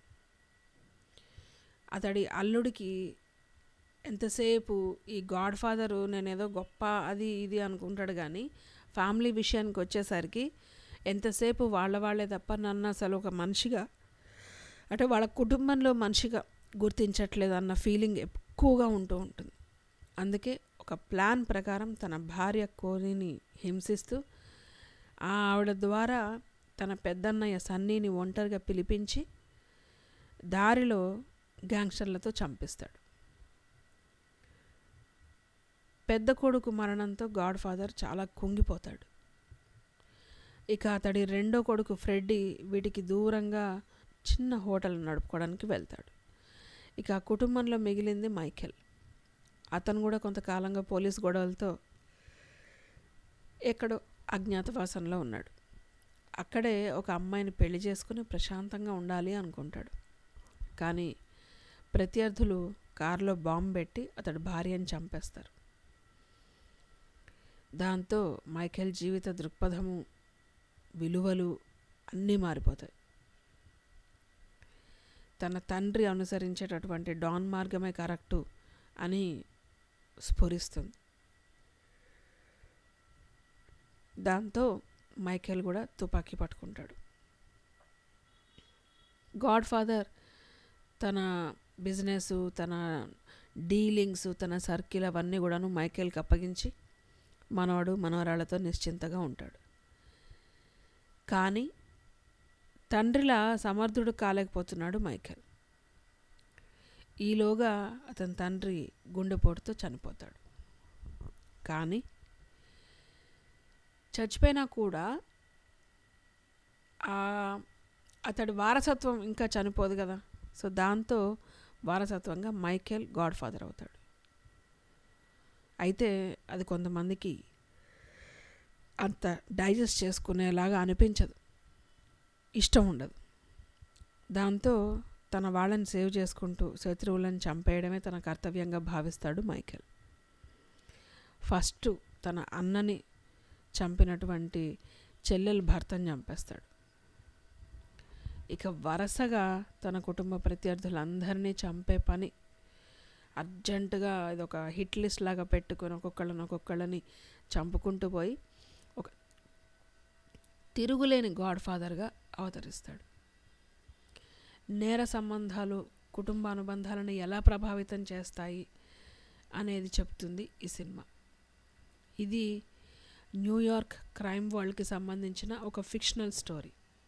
అతడి అల్లుడికి ఎంతసేపు ఈ గాడ్ ఫాదరు నేనేదో గొప్ప అది ఇది అనుకుంటాడు కానీ ఫ్యామిలీ విషయానికి వచ్చేసరికి ఎంతసేపు వాళ్ళ వాళ్ళే తప్ప నన్ను అసలు ఒక మనిషిగా అంటే వాళ్ళ కుటుంబంలో మనిషిగా గుర్తించట్లేదు అన్న ఫీలింగ్ ఎక్కువగా ఉంటూ ఉంటుంది అందుకే ఒక ప్లాన్ ప్రకారం తన భార్య కోరిని హింసిస్తూ ఆ ఆవిడ ద్వారా తన పెద్దన్నయ్య సన్నీని ఒంటరిగా పిలిపించి దారిలో గ్యాంగ్స్టర్లతో చంపిస్తాడు పెద్ద కొడుకు మరణంతో గాడ్ ఫాదర్ చాలా కుంగిపోతాడు ఇక అతడి రెండో కొడుకు ఫ్రెడ్డి వీటికి దూరంగా చిన్న హోటల్ నడుపుకోవడానికి వెళ్తాడు ఇక ఆ కుటుంబంలో మిగిలింది మైఖెల్ అతను కూడా కొంతకాలంగా పోలీస్ గొడవలతో ఎక్కడో అజ్ఞాతవాసంలో ఉన్నాడు అక్కడే ఒక అమ్మాయిని పెళ్లి చేసుకుని ప్రశాంతంగా ఉండాలి అనుకుంటాడు కానీ ప్రత్యర్థులు కారులో బాంబు పెట్టి అతడి భార్యను చంపేస్తారు దాంతో మైఖేల్ జీవిత దృక్పథము విలువలు అన్నీ మారిపోతాయి తన తండ్రి అనుసరించేటటువంటి డాన్ మార్గమే కరెక్టు అని స్ఫురిస్తుంది దాంతో మైకేల్ కూడా తుపాకీ పట్టుకుంటాడు గాడ్ ఫాదర్ తన బిజినెస్ తన డీలింగ్స్ తన సర్కిల్ అవన్నీ కూడాను మైకేల్కి అప్పగించి మనవాడు మనవరాళ్లతో నిశ్చింతగా ఉంటాడు కానీ తండ్రిలా సమర్థుడు కాలేకపోతున్నాడు మైకేల్ ఈలోగా అతని తండ్రి గుండెపోటుతో చనిపోతాడు కానీ చచ్చిపోయినా కూడా అతడి వారసత్వం ఇంకా చనిపోదు కదా సో దాంతో వారసత్వంగా మైకేల్ గాడ్ ఫాదర్ అవుతాడు అయితే అది కొంతమందికి అంత డైజెస్ట్ చేసుకునేలాగా అనిపించదు ఇష్టం ఉండదు దాంతో తన వాళ్ళని సేవ్ చేసుకుంటూ శత్రువులను చంపేయడమే తన కర్తవ్యంగా భావిస్తాడు మైకేల్ ఫస్ట్ తన అన్నని చంపినటువంటి చెల్లెల భర్తను చంపేస్తాడు ఇక వరుసగా తన కుటుంబ ప్రత్యర్థులందరినీ చంపే పని అర్జెంటుగా ఇది ఒక హిట్ లిస్ట్ లాగా పెట్టుకొని ఒక్కొక్కళ్ళని ఒక్కొక్కళ్ళని చంపుకుంటూ పోయి ఒక తిరుగులేని గాడ్ ఫాదర్గా అవతరిస్తాడు నేర సంబంధాలు కుటుంబ అనుబంధాలను ఎలా ప్రభావితం చేస్తాయి అనేది చెప్తుంది ఈ సినిమా ఇది న్యూయార్క్ క్రైమ్ వరల్డ్కి సంబంధించిన ఒక ఫిక్షనల్ స్టోరీ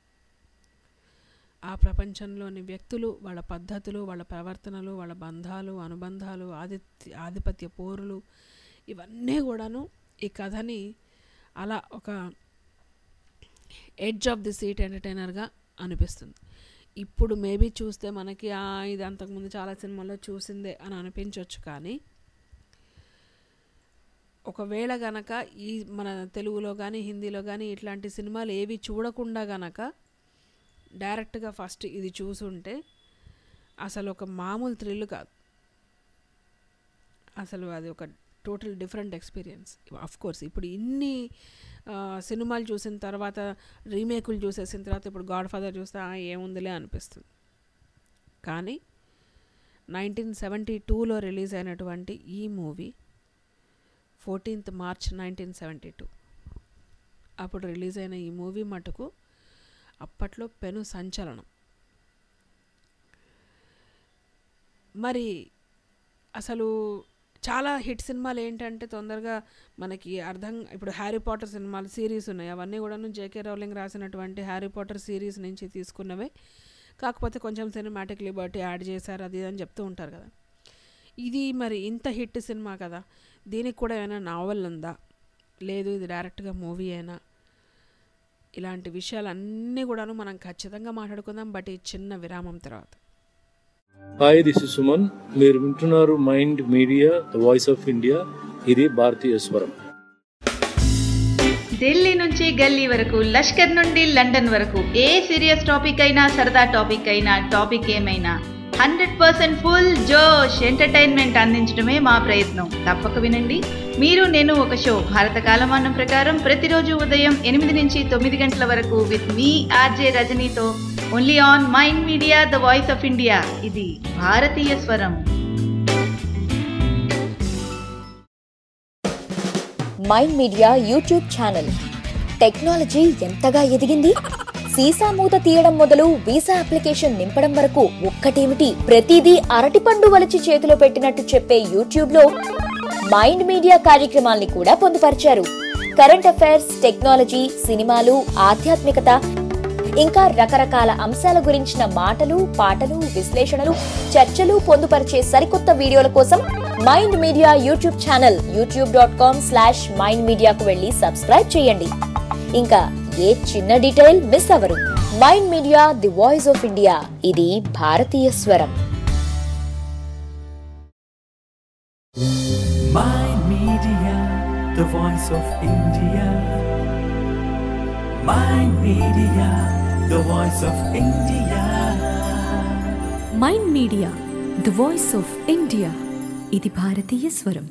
ఆ ప్రపంచంలోని వ్యక్తులు వాళ్ళ పద్ధతులు వాళ్ళ ప్రవర్తనలు వాళ్ళ బంధాలు అనుబంధాలు ఆదిత్య ఆధిపత్య పోరులు ఇవన్నీ కూడాను ఈ కథని అలా ఒక ఎడ్జ్ ఆఫ్ ది సీట్ ఎంటర్టైనర్గా అనిపిస్తుంది ఇప్పుడు మేబీ చూస్తే మనకి ఇది అంతకుముందు చాలా సినిమాల్లో చూసిందే అని అనిపించవచ్చు కానీ ఒకవేళ గనక ఈ మన తెలుగులో కానీ హిందీలో కానీ ఇట్లాంటి సినిమాలు ఏవి చూడకుండా గనక డైరెక్ట్గా ఫస్ట్ ఇది చూసుంటే అసలు ఒక మామూలు థ్రిల్ కాదు అసలు అది ఒక total different experience of course ఇప్పుడు ఇన్ని సినిమాలు చూసిన తర్వాత రీమేకులు చూసేసిన తర్వాత ఇప్పుడు గాడ్ ఫాదర్ చూస్తే ఏముందిలే అనిపిస్తుంది కానీ నైన్టీన్ సెవెంటీ టూలో రిలీజ్ అయినటువంటి ఈ movie fourteenth March nineteen seventy two అప్పుడు రిలీజ్ అయిన ఈ మూవీ మటుకు అప్పట్లో పెను సంచలనం మరి అసలు చాలా హిట్ సినిమాలు ఏంటంటే తొందరగా మనకి అర్థం ఇప్పుడు హ్యారీ పాటర్ సినిమాలు సిరీస్ ఉన్నాయి అవన్నీ కూడాను జేకే రౌలింగ్ రాసినటువంటి హ్యారీ పాటర్ సిరీస్ నుంచి తీసుకున్నవే కాకపోతే కొంచెం సినిమాటిక్ లిబర్టీ యాడ్ చేశారు అది ఇది అని చెప్తూ ఉంటారు కదా ఇది మరి ఇంత హిట్ సినిమా కదా దీనికి కూడా ఏమైనా నావల్ ఉందా లేదు ఇది డైరెక్ట్గా మూవీ అయినా ఇలాంటి విషయాలన్నీ కూడాను మనం ఖచ్చితంగా మాట్లాడుకుందాం బట్ ఈ చిన్న విరామం తర్వాత హాయ్ దిస్ ఇస్ సుమన్ మీరు వింటున్నారు mind media the voice of India ఇది భారతీయ స్వరం ఢిల్లీ నుంచి గల్లీ వరకు లష్కర్ నుండి లండన్ వరకు ఏ సీరియస్ టాపిక్ అయినా సరదా టాపిక్ అయినా టాపిక్ ఏమైనా హండ్రెడ్ పర్సెంట్ ఫుల్ జోష్ ఎంటర్టైన్మెంట్ అందించడమే మా ప్రయత్నం తప్పక వినండి మీరు నేను ఒక షో భారత కాలమానం ప్రకారం ప్రతిరోజు ఉదయం ఎనిమిది నుంచి తొమ్మిది గంటల వరకు విత్ మీ ఆర్జే రజనీతో only on mind media the voice of India ఇది భారతీయ స్వరం mind media YouTube channel technology ఎంతగా ఎదిగింది సీసా మూత తీయడం మొదలు వీసా అప్లికేషన్ నింపడం వరకు ఒక్కటేమిటి ప్రతిదీ అరటిపండు వలిచి చేతిలో పెట్టినట్టు చెప్పే యూట్యూబ్ లో మైండ్ మీడియా కార్యక్రమాల్ని కూడా పొందుపరిచారు కరెంట్ అఫైర్స్ టెక్నాలజీ సినిమాలు ఆధ్యాత్మికత ఇంకా రకరకాల అంశాల గురించిన మాటలు పాటలు విశ్లేషణలు చర్చలు పొందుపరిచే సరికొత్త వీడియోల కోసం mind media YouTube channel YouTube dot com slash mind మీడియాకు వెళ్ళి సబ్స్క్రైబ్ చేయండి ఇంకా ఏ చిన్న డీటెయిల్ మిస్ అవ్వరు mind media the voice of India ఇది భారతీయ స్వరం Mind Media, the voice of India. Mind Media, the voice of India. Mind media the voice of India ఇది భారతీయ స్వరం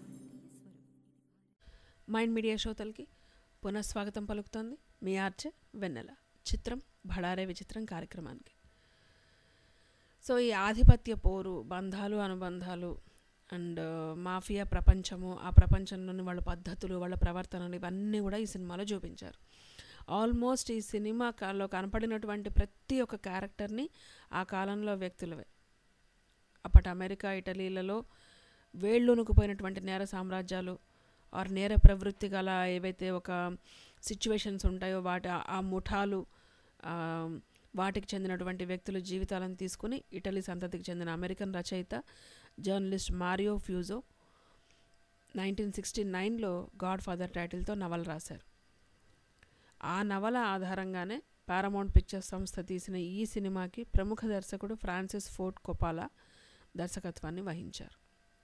మైండ్ మీడియా శ్రోతలకి పునఃస్వాగతం పలుకుతోంది మీ ఆర్చే వెన్నెల చిత్రం భడారే విచిత్రం కార్యక్రమానికి సో ఈ ఆధిపత్య పోరు బంధాలు అనుబంధాలు అండ్ మాఫియా ప్రపంచము ఆ ప్రపంచంలోని వాళ్ళ పద్ధతులు వాళ్ళ ప్రవర్తనలు ఇవన్నీ కూడా ఈ సినిమాలో చూపించారు ఆల్మోస్ట్ ఈ సినిమా కాలో కనపడినటువంటి ప్రతి ఒక్క క్యారెక్టర్ని ఆ కాలంలో వ్యక్తులవే అప్పటి అమెరికా ఇటలీలలో వేళ్ళునుకుపోయినటువంటి నేర సామ్రాజ్యాలు ఆర్ నేర ప్రవృత్తి గల ఏవైతే ఒక సిచ్యువేషన్స్ ఉంటాయో వాటి ఆ- ఆ ముఠాలు ఆ, వాటికి చెందినటువంటి వ్యక్తుల జీవితాలను తీసుకుని ఇటలీ సంతతికి చెందిన అమెరికన్ రచయిత journalist Mario Puzo nineteen sixty నైన్లో గాడ్ ఫాదర్ టైటిల్తో నవల రాశారు ఆ నవల ఆధారంగానే పారామౌంట్ పిక్చర్స్ సంస్థ తీసిన ఈ సినిమాకి ప్రముఖ దర్శకుడు ఫ్రాన్సిస్ ఫోర్ట్ కొపాలా దర్శకత్వాన్ని వహించారు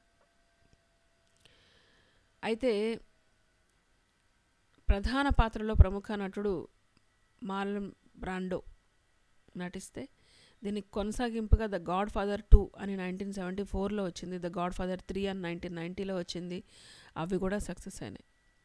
అయితే ప్రధాన పాత్రలో ప్రముఖ నటుడు మార్లన్ బ్రాండో నటిస్తే దీనికి కొనసాగింపుగా ద గాడ్ ఫాదర్ టూ అని నైన్టీన్ సెవెంటీ ఫోర్లో వచ్చింది ద గాడ్ ఫాదర్ త్రీ అని నైన్టీన్ నైంటీలో వచ్చింది అవి కూడా సక్సెస్ అయినాయి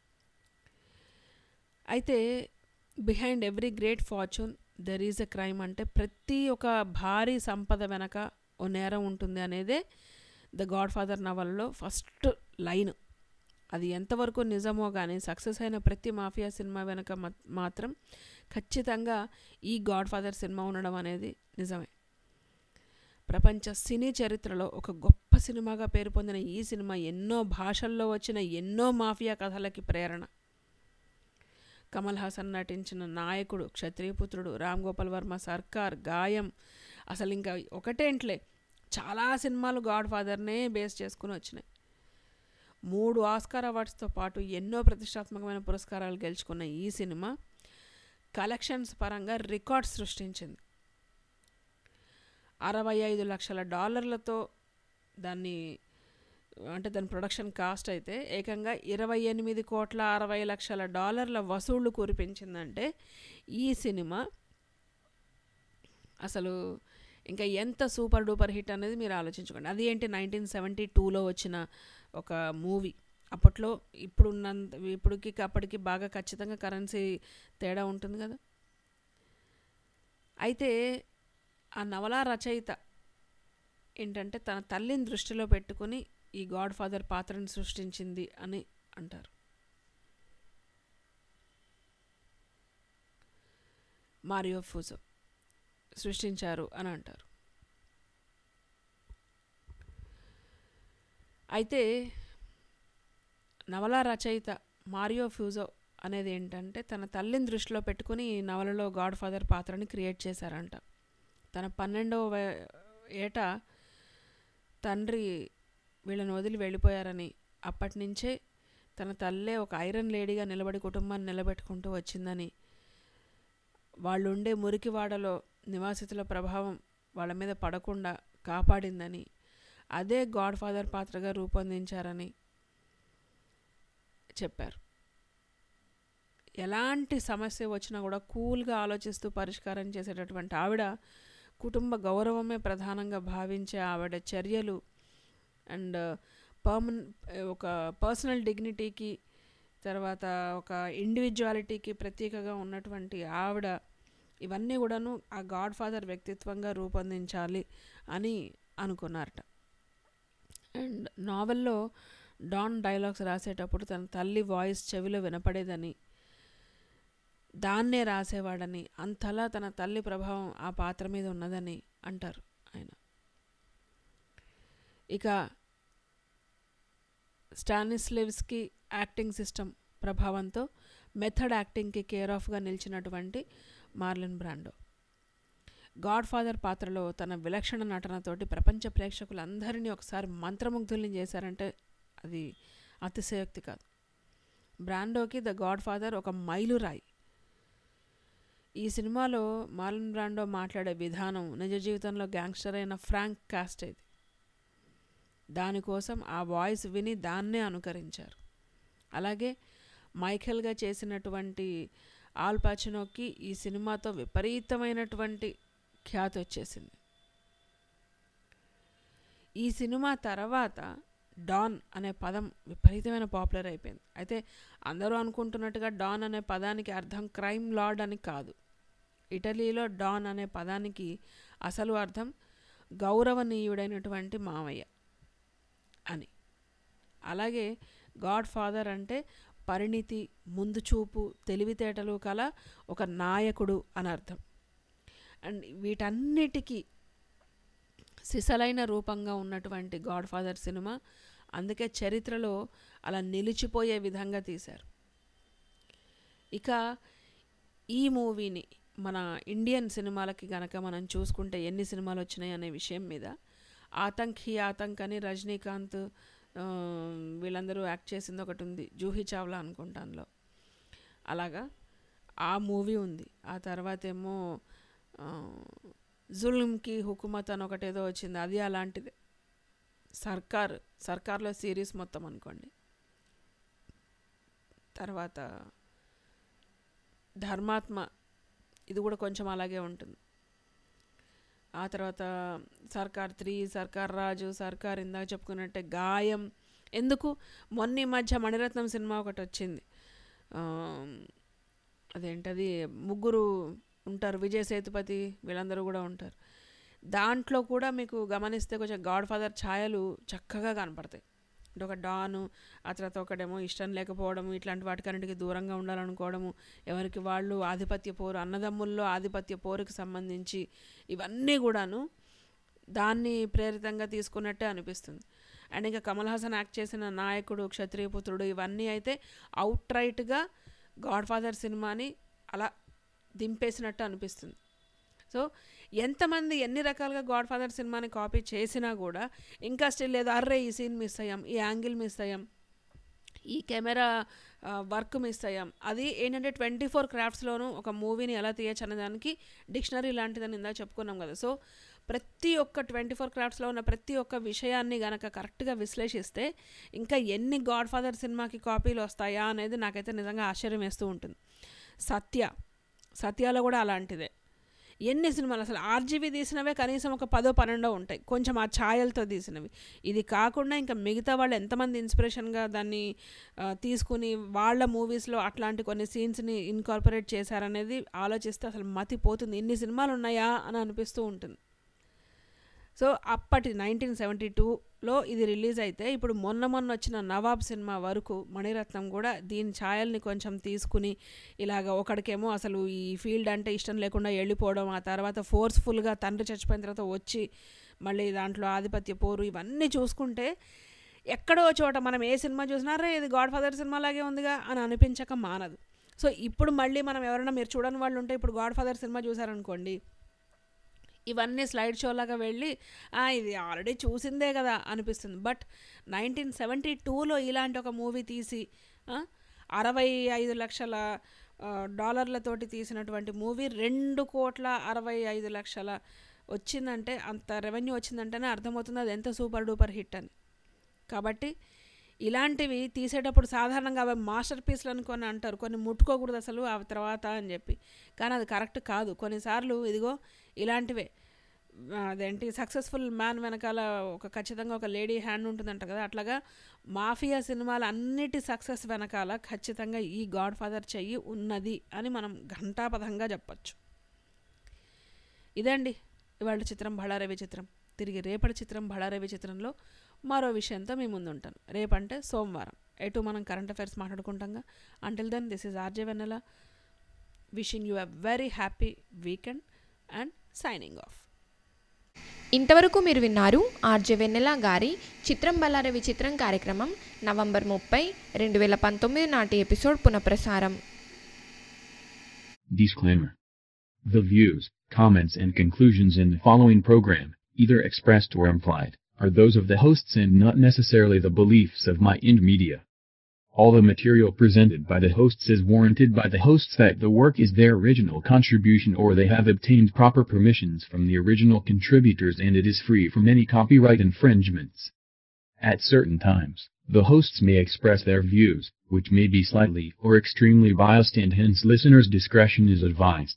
అయితే behind every great fortune there is a crime అంటే ప్రతి ఒక భారీ సంపద వెనక ఓ నేరం ఉంటుంది అనేదే ద గాడ్ ఫాదర్ నవల్లో ఫస్ట్ లైన్ అది ఎంతవరకు నిజమో కానీ సక్సెస్ అయిన ప్రతి మాఫియా సినిమా వెనక మా- మాత్రం ఖచ్చితంగా ఈ గాడ్ ఫాదర్ సినిమా ఉండడం అనేది నిజమే ప్రపంచ సినీ చరిత్రలో ఒక గొప్ప సినిమాగా పేరు పొందిన ఈ సినిమా ఎన్నో భాషల్లో వచ్చిన ఎన్నో మాఫియా కథలకి ప్రేరణ కమల్ హాసన్ నటించిన నాయకుడు క్షత్రియపుత్రుడు రామ్ గోపాల్ వర్మ సర్కార్ గాయం అసలు ఇంకా ఒకటేంట్లే చాలా సినిమాలు గాడ్ ఫాదర్నే బేస్ చేసుకుని వచ్చినాయి మూడు ఆస్కార్ అవార్డ్స్తో పాటు ఎన్నో ప్రతిష్టాత్మకమైన పురస్కారాలు గెలుచుకున్న ఈ సినిమా కలెక్షన్స్ పరంగా రికార్డ్ సృష్టించింది అరవై ఐదు లక్షల డాలర్లతో దాన్ని అంటే దాని ప్రొడక్షన్ కాస్ట్ అయితే ఏకంగా ఇరవై ఎనిమిది కోట్ల అరవై లక్షల డాలర్ల వసూళ్లు కురిపించిందంటే ఈ సినిమా అసలు ఇంకా ఎంత సూపర్ డూపర్ హిట్ అనేది మీరు ఆలోచించుకోండి అది ఏంటి నైన్టీన్ సెవెంటీ టూలో వచ్చిన ఒక మూవీ అప్పట్లో ఇప్పుడున్నంత ఇప్పటికి అప్పటికి బాగా ఖచ్చితంగా కరెన్సీ తేడా ఉంటుంది కదా అయితే ఆ నవల రచయిత ఏంటంటే తన తల్లిని దృష్టిలో పెట్టుకుని ఈ గాడ్ ఫాదర్ పాత్రను సృష్టించింది అని అంటారు మారియో ఫూజో సృష్టించారు అని అంటారు అయితే నవల రచయిత మారియో ఫ్యూజో అనేది ఏంటంటే తన తల్లిని దృష్టిలో పెట్టుకుని ఈ నవలలో గాడ్ ఫాదర్ పాత్రని క్రియేట్ చేశారంట తన పన్నెండవ వే- ఏట తండ్రి వీళ్ళని వదిలి వెళ్ళిపోయారని అప్పటి నుంచే తన తల్లే ఒక ఐరన్ లేడీగా నిలబడి కుటుంబాన్ని నిలబెట్టుకుంటూ వచ్చిందని వాళ్ళు ఉండే మురికివాడలో నివాసితుల ప్రభావం వాళ్ళ మీద పడకుండా కాపాడిందని అదే గాడ్ ఫాదర్ పాత్రగా రూపొందించారని చెప్పారు ఎలాంటి సమస్య వచ్చినా కూడా కూల్గా ఆలోచిస్తూ పరిష్కారం చేసేటటువంటి ఆవిడ కుటుంబ గౌరవమే ప్రధానంగా భావించే ఆవిడ చర్యలు అండ్ పర్మన్ ఒక పర్సనల్ డిగ్నిటీకి తర్వాత ఒక ఇండివిజువాలిటీకి ప్రత్యేకగా ఉన్నటువంటి ఆవిడ ఇవన్నీ కూడాను ఆ గాడ్ ఫాదర్ వ్యక్తిత్వంగా రూపొందించాలి అని అనుకున్నారట అండ్ నావెల్లో డాన్ డైలాగ్స్ రాసేటప్పుడు తన తల్లి వాయిస్ చెవిలో వినపడేదని దాన్నే రాసేవాడని అంతలా తన తల్లి ప్రభావం ఆ పాత్ర మీద ఉన్నదని అంటారు ఆయన ఇక స్టానిస్లెవ్స్కి యాక్టింగ్ సిస్టమ్ ప్రభావంతో మెథడ్ యాక్టింగ్కి కేర్ ఆఫ్గా నిలిచినటువంటి మార్లిన్ బ్రాండో గాడ్ ఫాదర్ పాత్రలో తన విలక్షణ నటనతోటి ప్రపంచ ప్రేక్షకులందరినీ ఒకసారి మంత్రముగ్ధుల్ని చేశారంటే అది అతిశయోక్తి కాదు బ్రాండోకి ద గాడ్ ఫాదర్ ఒక మైలురాయి ఈ సినిమాలో మార్లిన్ బ్రాండో మాట్లాడే విధానం నిజ జీవితంలో గ్యాంగ్స్టర్ అయిన ఫ్రాంక్ కాస్ట్ ఇది దానికోసం ఆ వాయిస్ విని దాన్నే అనుకరించారు అలాగే మైఖెల్గా చేసినటువంటి ఆల్ పాచినోకి ఈ సినిమాతో విపరీతమైనటువంటి ఖ్యాతి వచ్చేసింది ఈ సినిమా తర్వాత డాన్ అనే పదం విపరీతమైన పాపులర్ అయిపోయింది అయితే అందరూ అనుకుంటున్నట్టుగా డాన్ అనే పదానికి అర్థం క్రైమ్ లార్డ్ అని కాదు ఇటలీలో డాన్ అనే పదానికి అసలు అర్థం గౌరవనీయుడైనటువంటి మామయ్య అని అలాగే గాడ్ ఫాదర్ అంటే పరిణితి ముందు చూపు తెలివితేటలు కల ఒక నాయకుడు అని అర్థం అండ్ వీటన్నిటికీ సిసలైన రూపంగా ఉన్నటువంటి గాడ్ ఫాదర్ సినిమా అందుకే చరిత్రలో అలా నిలిచిపోయే విధంగా తీశారు ఇక ఈ మూవీని మన ఇండియన్ సినిమాలకి గనక మనం చూసుకుంటే ఎన్ని సినిమాలు వచ్చినాయి అనే విషయం మీద ఆతంక్ హీ ఆతంక్ అని రజనీకాంత్ ఆ, వీళ్ళందరూ యాక్ట్ చేసింది ఒకటి ఉంది జూహీ చావ్లా అనుకుంటానులో అలాగా ఆ మూవీ ఉంది ఆ తర్వాత ఏమో ఆ, జుల్మ్కి హుకుమత్ అని ఒకటి ఏదో వచ్చింది అది అలాంటిదే సర్కార్ సర్కార్లో సిరీస్ మొత్తం అనుకోండి తర్వాత ధర్మాత్మ ఇది కూడా కొంచెం అలాగే ఉంటుంది ఆ తర్వాత సర్కార్ త్రీ సర్కార్ రాజు సర్కార్ ఇందాక చెప్పుకున్నట్టే గాయం ఎందుకు మొన్న ఈ మధ్య మణిరత్నం సినిమా ఒకటి వచ్చింది ఆ, అదేంటది ముగ్గురు ఉంటారు విజయ్ సేతుపతి వీళ్ళందరూ కూడా ఉంటారు దాంట్లో కూడా మీకు గమనిస్తే కొంచెం గాడ్ ఫాదర్ ఛాయలు చక్కగా కనపడతాయి అంటే ఒక డాను ఆ తర్వాత ఒకడేమో ఇష్టం లేకపోవడము ఇట్లాంటి వాటికన్నిటికి దూరంగా ఉండాలనుకోవడము ఎవరికి వాళ్ళు ఆధిపత్య పోరు అన్నదమ్ముల్లో ఆధిపత్య పోరుకి సంబంధించి ఇవన్నీ కూడాను దాన్ని ప్రేరితంగా తీసుకున్నట్టే అనిపిస్తుంది అండ్ ఇంకా కమల్ హాసన్ యాక్ట్ చేసిన నాయకుడు క్షత్రియ పుత్రుడు ఇవన్నీ అయితే అవుట్ రైట్గా గాడ్ ఫాదర్ సినిమాని అలా దింపేసినట్టు అనిపిస్తుంది సో ఎంతమంది ఎన్ని రకాలుగా గాడ్ ఫాదర్ సినిమాని కాపీ చేసినా కూడా ఇంకా స్టిల్ లేదు అర్రే ఈ సీన్ మిస్ అయ్యాం ఈ యాంగిల్ మిస్ అయ్యాం ఈ కెమెరా వర్క్ మిస్ అయ్యాం అది ఏంటంటే ట్వంటీ ఫోర్ క్రాఫ్ట్స్లోనూ ఒక మూవీని ఎలా తీయచ్చు అనే దానికి డిక్షనరీ లాంటిదని ఇందా చెప్పుకున్నాం కదా సో ప్రతి ఒక్క ట్వంటీ ఫోర్ క్రాఫ్ట్స్లో ఉన్న ప్రతి ఒక్క విషయాన్ని గనక కరెక్ట్గా విశ్లేషిస్తే ఇంకా ఎన్ని గాడ్ ఫాదర్ సినిమాకి కాపీలు వస్తాయా అనేది నాకైతే నిజంగా ఆశ్చర్యం వేస్తూ ఉంటుంది సత్య సత్యాలో కూడా అలాంటిదే ఎన్ని సినిమాలు అసలు ఆర్జీవి తీసినవే కనీసం ఒక పదో పన్నెండో ఉంటాయి కొంచెం ఆ ఛాయలతో తీసినవి ఇది కాకుండా ఇంకా మిగతా వాళ్ళు ఎంతమంది ఇన్స్పిరేషన్గా దాన్ని ఆ, తీసుకుని వాళ్ళ మూవీస్లో అట్లాంటి కొన్ని సీన్స్ని ఇన్కార్పొరేట్ చేశారనేది ఆలోచిస్తే అసలు మతి పోతుంది ఇన్ని సినిమాలు ఉన్నాయా అని అనిపిస్తూ ఉంటుంది సో అప్పటి నైన్టీన్ సెవెంటీ టూలో ఇది రిలీజ్ అయితే ఇప్పుడు మొన్న మొన్న వచ్చిన నవాబ్ సినిమా వరకు మణిరత్నం కూడా దీని ఛాయల్ని కొంచెం తీసుకుని ఇలాగ ఒకడికేమో అసలు ఈ ఫీల్డ్ అంటే ఇష్టం లేకుండా వెళ్ళిపోవడం ఆ తర్వాత ఫోర్స్ఫుల్గా తండ్రి చచ్చిపోయిన తర్వాత వచ్చి మళ్ళీ దాంట్లో ఆధిపత్య పోరు ఇవన్నీ చూసుకుంటే ఎక్కడో చోట మనం ఏ సినిమా చూసినారా ఇది గాడ్ ఫాదర్ సినిమా లాగే ఉందిగా అని అనిపించక మానదు సో ఇప్పుడు మళ్ళీ మనం ఎవరైనా మీరు చూడని వాళ్ళు ఉంటే ఇప్పుడు గాడ్ ఫాదర్ సినిమా చూసారనుకోండి ఇవన్నీ స్లైడ్ షోలాగా వెళ్ళి "ఆ, ఇది ఆల్రెడీ చూసిందే కదా అనిపిస్తుంది బట్ నైన్టీన్ సెవెంటీ టూలో ఇలాంటి ఒక మూవీ తీసి ఆ, అరవై ఐదు లక్షల ఆ, డాలర్లతోటి తీసినటువంటి మూవీ రెండు కోట్ల అరవై ఐదు లక్షల వచ్చిందంటే అంత రెవెన్యూ వచ్చిందంటేనే అర్థమవుతుంది అది ఎంత సూపర్ డూపర్ హిట్ అని కాబట్టి ఇలాంటివి తీసేటప్పుడు సాధారణంగా అవి మాస్టర్ పీస్లు అనుకొని అంటారు కొన్ని ముట్టుకోకూడదు అసలు ఆ తర్వాత అని చెప్పి కానీ అది కరెక్ట్ కాదు కొన్నిసార్లు ఇదిగో ఇలాంటివే ఆ, అదేంటి సక్సెస్ఫుల్ మ్యాన్ వెనకాల ఒక ఖచ్చితంగా ఒక లేడీ హ్యాండ్ ఉంటుందంట కదా అట్లాగా మాఫియా సినిమాల అన్నిటి సక్సెస్ వెనకాల ఖచ్చితంగా ఈ గాడ్ ఫాదర్ చెయ్యి ఉన్నది అని మనం ఘంటాపథంగా చెప్పచ్చు ఇదండి ఇవాళ చిత్రం బళారవి చిత్రం తిరిగి రేపటి చిత్రం బళారవి చిత్రంలో మరో విషయంతో మీ ముందు ఉంటాను రేపంటే సోమవారం ఎటు మనం కరెంట్ అఫైర్స్ మాట్లాడుకుంటాంగా until then this is RJ Vennela wishing you a very happy weekend and signing off ఇంతవరకు మీరు విన్నారు ఆర్జే వెన్నెల గారి చిత్రం బల్లార విచిత్రం కార్యక్రమం నవంబర్ ముప్పై రెండు వేల పంతొమ్మిది నాటి ఎపిసోడ్ పునఃప్రసారం Disclaimer. The views, comments and conclusions in the following program, either expressed or implied, are those of the hosts and not necessarily the beliefs of My Ind Media. All the material presented by the hosts is warranted by the hosts that the work is their original contribution or they have obtained proper permissions from the original contributors and it is free from any copyright infringements. At certain times, the hosts may express their views, which may be slightly or extremely biased and hence listeners' discretion is advised.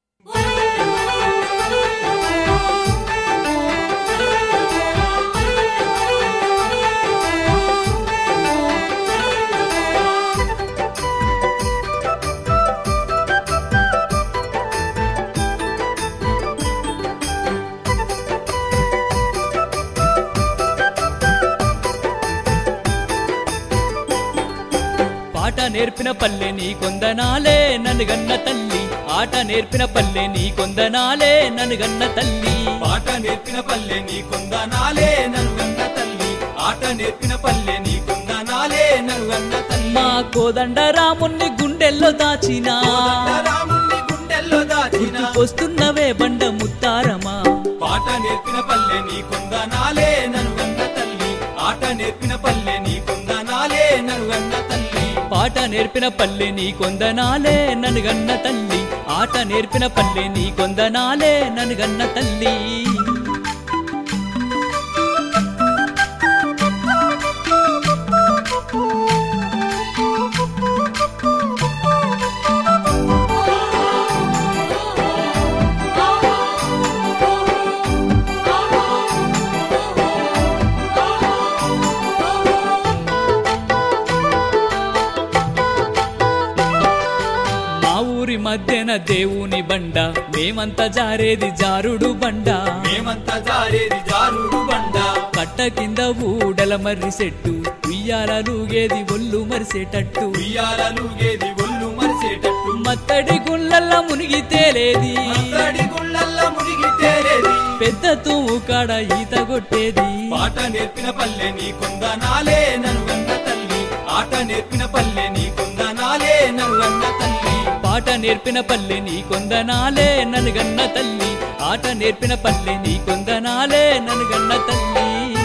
పాట నేర్పిన పల్లె నీ కొందనాలే నన్ను గన్న తల్లి ఆట నేర్పిన పల్లె నీ కొందనాలే నన్ను గన్న తల్లి పాట నేర్పిన పల్లె నీ కొందనాలే నన్ను గన్న తల్లి ఆట నేర్పిన పల్లె నీ కొందనాలే నన్ను గన్న తల్లి మా కోదండ రాముణ్ణి గుండెల్లో దాచిన రాముణ్ణి గుండెల్లో దాచిన వస్తున్నవే బండ ముత్తారమా పాట నేర్పిన పల్లె నీ కొందనాలే నన్ను గన్న తల్లి ఆట నేర్పిన పల్లె నీ కొందనాలే నన్ను గన్న తల్లి పాట నేర్పిన పల్లె నీ కొందనాలే నన్ను గన్న తల్లి ఆట నేర్పిన పల్లె నీ కొందనాలే నన్ను గన్న తల్లి మా ఊరి మధ్యన దేవుని బండ మేమంతా జారేది జారుడు బండ మేమంతా జారేది జారుడు బండ కట్ట కింద ఊడల మర్రి సెట్టు ఉయ్యాలలుగేది ఒళ్ళు మరిసేటట్టు ఉయ్యాలలుగేది ఒళ్ళు మరిసేటట్టు మత్తడి గుళ్ళల్ల మునిగి తేలేది మత్తడి గుళ్ళల్ల మునిగి తేలేది పెద్ద తూము కాడ ఈత కొట్టేది పాట నేర్పిన పల్లె నీ కొందనాలే నన్ను గన్న తల్లి ఆట నేర్పిన పల్లె నీ కొందనాలే నన్ను గన్న తల్లి పాట నేర్పిన పల్లె నీ కొందనాలే నన్ను గన్న తల్లి ఆట నేర్పిన పల్లె నీ కొందనాలే నన్ను గన్న తల్లి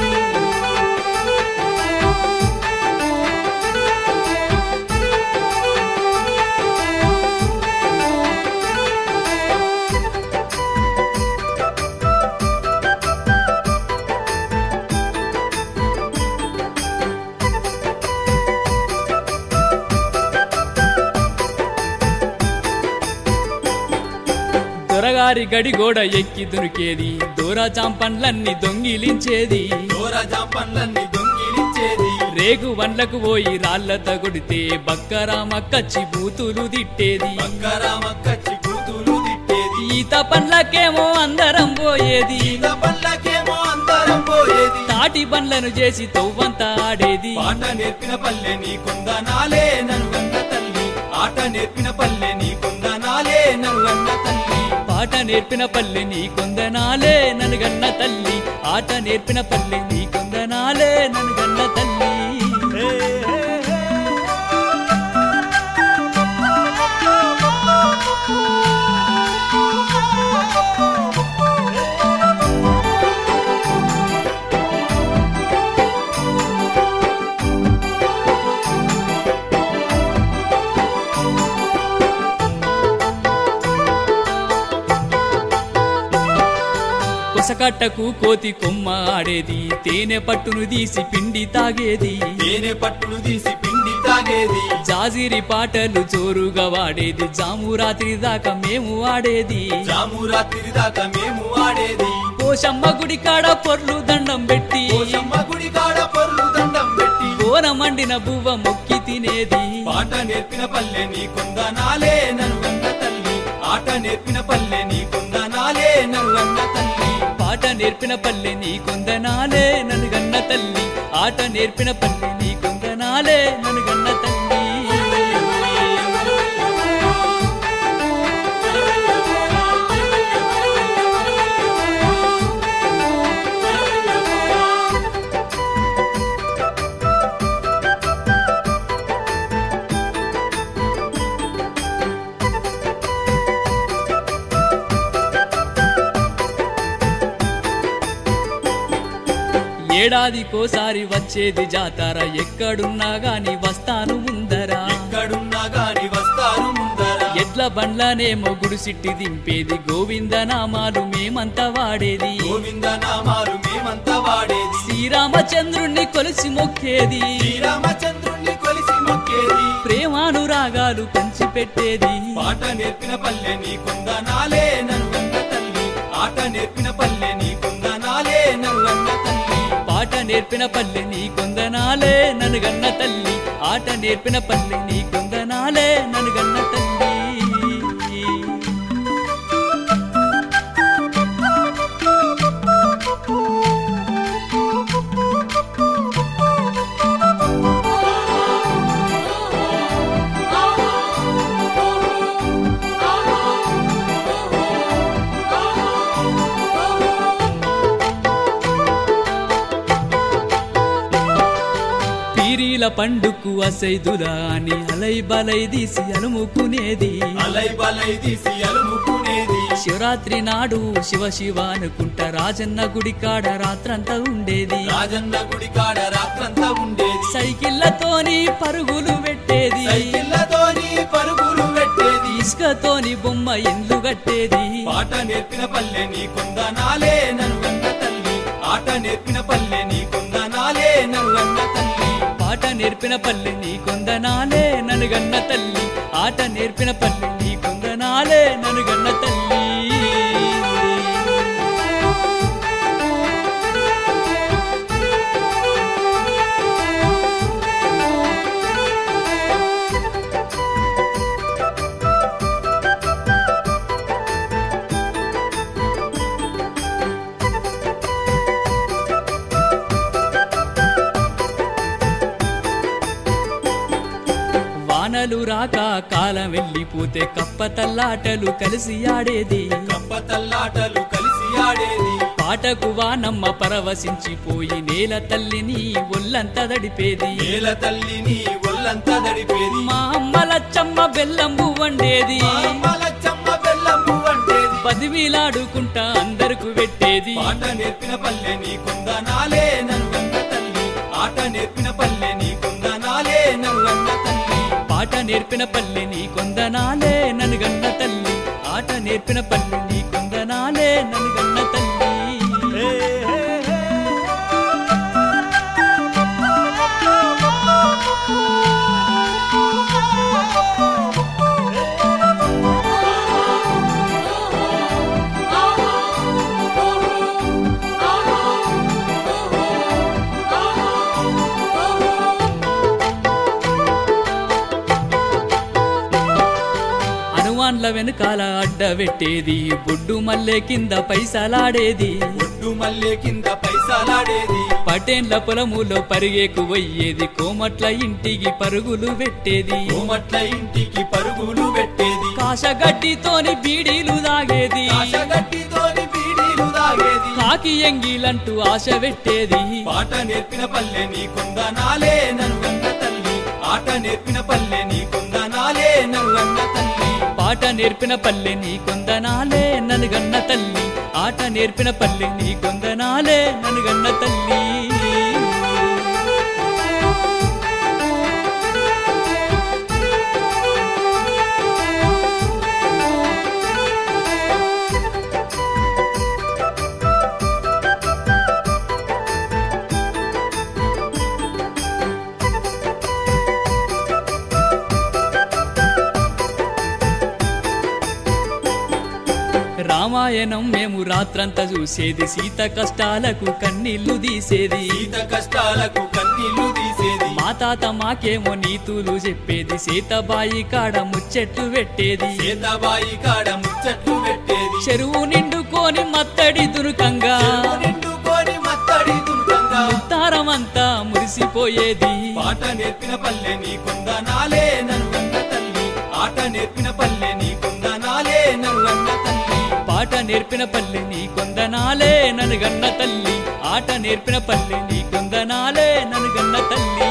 దొరగారి గడి గోడ ఎక్కి దునికేది దూరా చాంపన్లన్నీ దొంగిలించేది దూర జాంపన్లన్నీ దొంగిలించేది రేగు వండ్లకు పోయి రాళ్లతో కొడితే బక్కరామక్కచ్చి బూతులు తిట్టేది బంగారామక్కచ్చి కూతులు తిట్టేది ఈత పండ్లకేమో అందరం పోయేది ఈత పల్లకేమో అందరం పోయేది తాటి బండ్లను చేసి తవ్వంతా ఆడేది పాట నేర్పిన పల్లె నీ కొందనాలే నన్ను గన్న తల్లి ఆట నేర్పిన పల్లె నీ కొందనాలే నన్ను గన్న తల్లి పాట నేర్పిన పల్లె నీ కొందనాలే నన్ను గన్న తల్లి ఆట నేర్పిన పల్లె నీ కొందనాలే కొందనాలే నన్ను గన్న తల్లి కొసకట్టకు కోతి కొమ్మ ఆడేది తేనె పట్టును తీసి పిండి తాగేది తేనె పట్టును తీసి పిండి తాగేది జాజిరి పాటలు జోరుగా వాడేది జాము రాత్రి దాకా మేము ఆడేది జాము రాత్రి దాకా మేము ఆడేది పోషమ్మ గుడి కాడ పొర్లు దండం పెట్టి పోషమ్మ గుడి కాడ పొర్లు దండం పెట్టి కోన మండిన బువ్వ మొక్కి తినేది పాట నేర్పిన పల్లె నీ కొందనాలే నన్ను అన్న తల్లి ఆట నేర్పిన పల్లె నీ కొందనాలే నన్ను అన్న తల్లి పాట నేర్పిన పల్లె నీ కొందనాలే నన్ను గన్న తల్లి ఆట నేర్పిన పల్లె నీ కొందనాలే నన్ను గన్న తల్లి ఏడాదికోసారి వచ్చేది జాతర ఎక్కడున్నా గాని వస్తాను ముందరా ఎక్కడున్నా గాని వస్తాను ముందర ఎట్ల బండ్లనేమో గుడిసిట్టి దింపేది గోవింద నామాలు మేమంతా వాడేది గోవింద నామాలు మేమంతా వాడేది శ్రీరామచంద్రుణ్ణి కొలిసి మొక్కేది శ్రీరామచంద్రుణ్ణి కొలిసి మొక్కేది ప్రేమానురాగాలు పంచిపెట్టేది పాట నేర్పిన పల్లె నీ కొందనాలే నన్ను అన్న తల్లి ఆట నేర్పిన పల్లె నీ కొందనాలే నన్ను అన్న తల్లి పాట నేర్పిన పల్లె నీ కొందనాలే నన్ను గన్న తల్లి ఆట నేర్పిన పల్లె నీ కొందనాలే నన్ను గన్న తల్లి పీరీల పండుకు అసైదులా అని అలై బలై తీసి అలుముకునేది అలై బలై తీసి అలుముకునేది శివరాత్రి నాడు శివ శివ అనుకుంటా రాజన్న గుడి కాడ రాత్రంతా ఉండేది రాజన్న గుడి కాడ రాత్రంతా ఉండేది సైకిళ్ళతోని పరుగులు పెట్టేది సైకిళ్ళతోని పరుగులు పెట్టేది ఇసుకతోని బొమ్మ ఎందు కట్టేది పాట నేర్పిన పల్లె నీ కొందనాలే నన్ను అన్న తల్లి ఆట నేర్పిన పల్లె నీ కొందనాలే నన్ను అన్న తల్లి పాట నేర్పిన పల్లె నీ కొందనాలే నన్ను గన్న తల్లి ఆట నేర్పిన పల్లె నీ కొందనాలే నన్ను గన్న తల్లి వానలు రాక కాలం వెళ్ళిపోతే కప్ప తల్లాటలు కలిసి ఆడేది కప్ప తల్లాటలు కలిసి ఆడేది పాటకు వానమ్మ పరవశించిపోయి నేల తల్లిని ఒళ్ళంతా దడిపేది నేల తల్లిని ఒళ్ళంతా దడిపేది మా అమ్మ లచ్చమ్మ బెల్లంబు వండేది మలచ్చమ్మ బెల్లంబు వంటేది పదివిలాడుకుంటా అందరకు పెట్టేది పాట నేర్పిన పల్లె నీ కొందనాలే నన్ను అన్న తల్లి ఆట నేర్పిన పల్లె నీ కొందనాలే నన్ను అన్న తల్లి పాట నేర్పిన పల్లె నీ కొందనాలే నన్ను గన్న తల్లి ఆట నేర్పిన పల్లె నీ కొందనాలే నన్ను గన్న తల్లి హనుమాన్ల వెనకాల అడ్డ పెట్టేది బొడ్డు మల్లె కింద పైసలాడేది ఒడ్డు మల్లె కింద పైసలాడేది పటేన్ల పొలములో పరిగేకు పోయేది కోమట్ల ఇంటికి పరుగులు పెట్టేది కోమట్ల ఇంటికి పరుగులు పెట్టేది కాశగడ్డితోని బీడీలు తాగేది కాశగడ్డితోని బీడీలు తాగేది కాకి ఎంగిలంటూ ఆశ పెట్టేది పాట నేర్పిన పల్లె నీ కొందనాలే నన్ను గన్న తల్లి ఆట నేర్పిన పల్లె నీ కొందనాలే నన్ను గన్న తల్లి పాట నేర్పిన పల్లె నీ కొందనాలే ననుగన్న తల్లి ఆట నేర్పిన పల్లె నీ కొందనాలే ననుగన్న తల్లి రామాయణం మేము రాత్రంతా చూసేది సీత కష్టాలకు కన్నీళ్లు తీసేది సీత కష్టాలకు కన్నీళ్లు తీసేది మా తాత మాకేమో నీతులు చెప్పేది సీతబాయి కాడ ముచ్చట్లు పెట్టేది సీతాబాయి కాడ ముచ్చట్లు పెట్టేది చెరువు నిండుకొని మత్తడి దురుకంగా చెరువు నిండుకొని మత్తడి దుర్గంగా ఉత్తారమంతా మురిసిపోయేది పాట నేర్పిన పల్లె నీ కొందనాలే నన్ను గన్న తల్లి ఆట నేర్పిన పల్లె నీ కొందనాలే నన్ను గన్న తల్లి పాట నేర్పిన పల్లె నీ కొందనాలే నన్ను గన్న తల్లి ఆట నేర్పిన పల్లె నీ కొందనాలే నన్ను గన్న తల్లి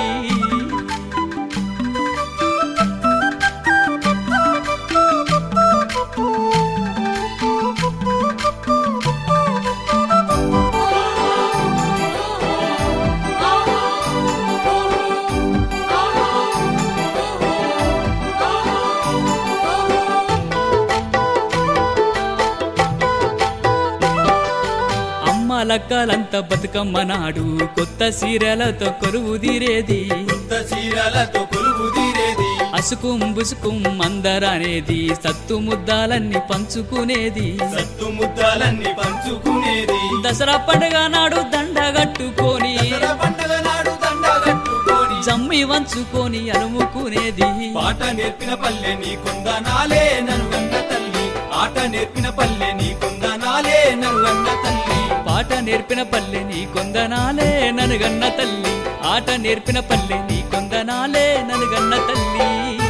అమ్మ లక్కలంతా బతుకమ్మ నాడు కొత్త సీరలతో కొరువు తీరేది కొత్త చీరలతో కొలువు తీరేది అసుకుం బుసుకుం అందరనేది సత్తు ముద్దాలన్నీ పంచుకునేది సత్తు ముద్దాలన్నీ పంచుకునేది దసరా పండుగ నాడు దండగట్టుకొని దసరా పండుగ నాడు దండ కట్టుకొని జమ్మి వంచుకొని అలుముకునేది పాట నేర్పిన పల్లె నీ కొందనాలే నన్ను గన్న తల్లి ఆట నేర్పిన పల్లె నీ కొందనాలే నన్ను గన్న తల్లి పాట నేర్పిన పల్లె నీ కొందనాలే ననుగన్న తల్లి ఆట నేర్పిన పల్లె నీ కొందనాలే ననుగన్న తల్లి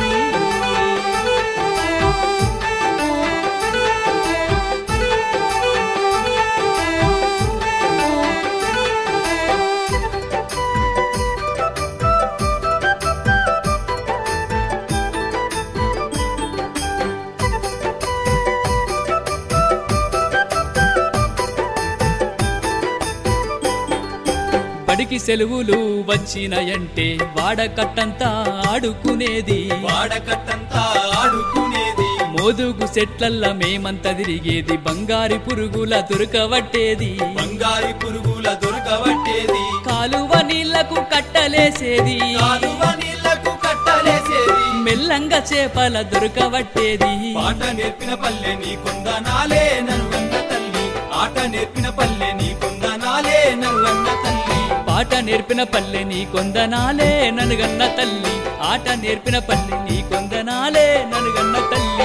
బడికి సెలవులు వచ్చినాయంటే వాడకట్టంతా ఆడుకునేది వాడకట్టంతా ఆడుకునేది మోదుగు చెట్లల్ల మేమంతా తిరిగేది బంగారి పురుగుల దొరకవట్టేది బంగారి పురుగుల దొరకబట్టేది కాలువ నీళ్లకు కట్టలేసేది కాలువ నీళ్లకు కట్టలేసేది మెల్లంగా చేపల దొరకవట్టేది పాట నేర్పిన పల్లె నీ కొందనాలే నన్ను గన్న తల్లి ఆట నేర్పిన పల్లె నీ కొందనాలే నన్ను గన్న తల్లి పాట నేర్పిన పల్లె నీ కొందనాలే ననుగన్న తల్లి ఆట నేర్పిన పల్లె నీ కొందనాలే ననుగన్న తల్లి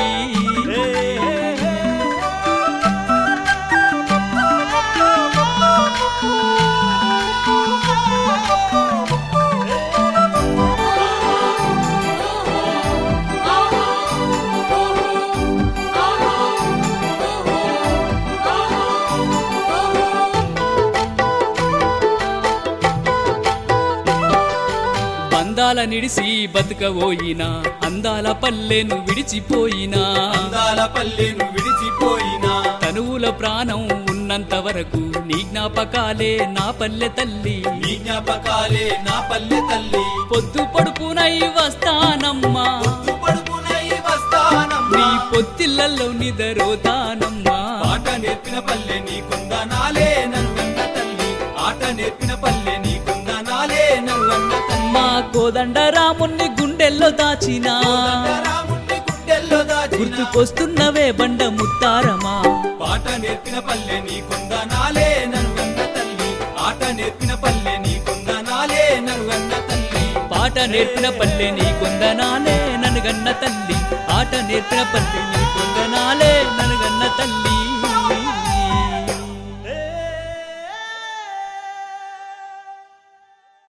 బంధాల నిడిసి బతుకబోయినా అందాల పల్లెను విడిచిపోయినా అందాల పల్లెను విడిచిపోయినా తనువుల ప్రాణం ఉన్నంత వరకు నీ జ్ఞాపకాలే నా పల్లె తల్లి నీ జ్ఞాపకాలే నా పల్లె తల్లి పొద్దు పడుకునై వస్తానమ్మా పడుకునై వస్తానమ్మా నీ పొత్తిళ్ళల్లో నిదరోతానమ్మా ఆట నేర్పిన పల్లె నీ కొందనాలే నన్ను గన్న తల్లి ఆట నేర్పిన పల్లె నీ కొందనాలే నన్ను గన్న తల్లి మా కోదండ రాముణ్ణి గుండెల్లో దాచినా రాముణ్ణి గుండెల్లో దాచిన గుర్తుకొస్తున్నవే బండ ముత్తారమా పాట నేర్పిన పల్లె నీ కొందనాలే నన్ను గన్న తల్లి ఆట నేర్పిన పల్లె నీ కొందనాలే నన్ను గన్న తల్లి పాట నేర్పిన పల్లె నీ కొందనాలే నన్ను గన్న తల్లి ఆట నేర్పిన పల్లె నీ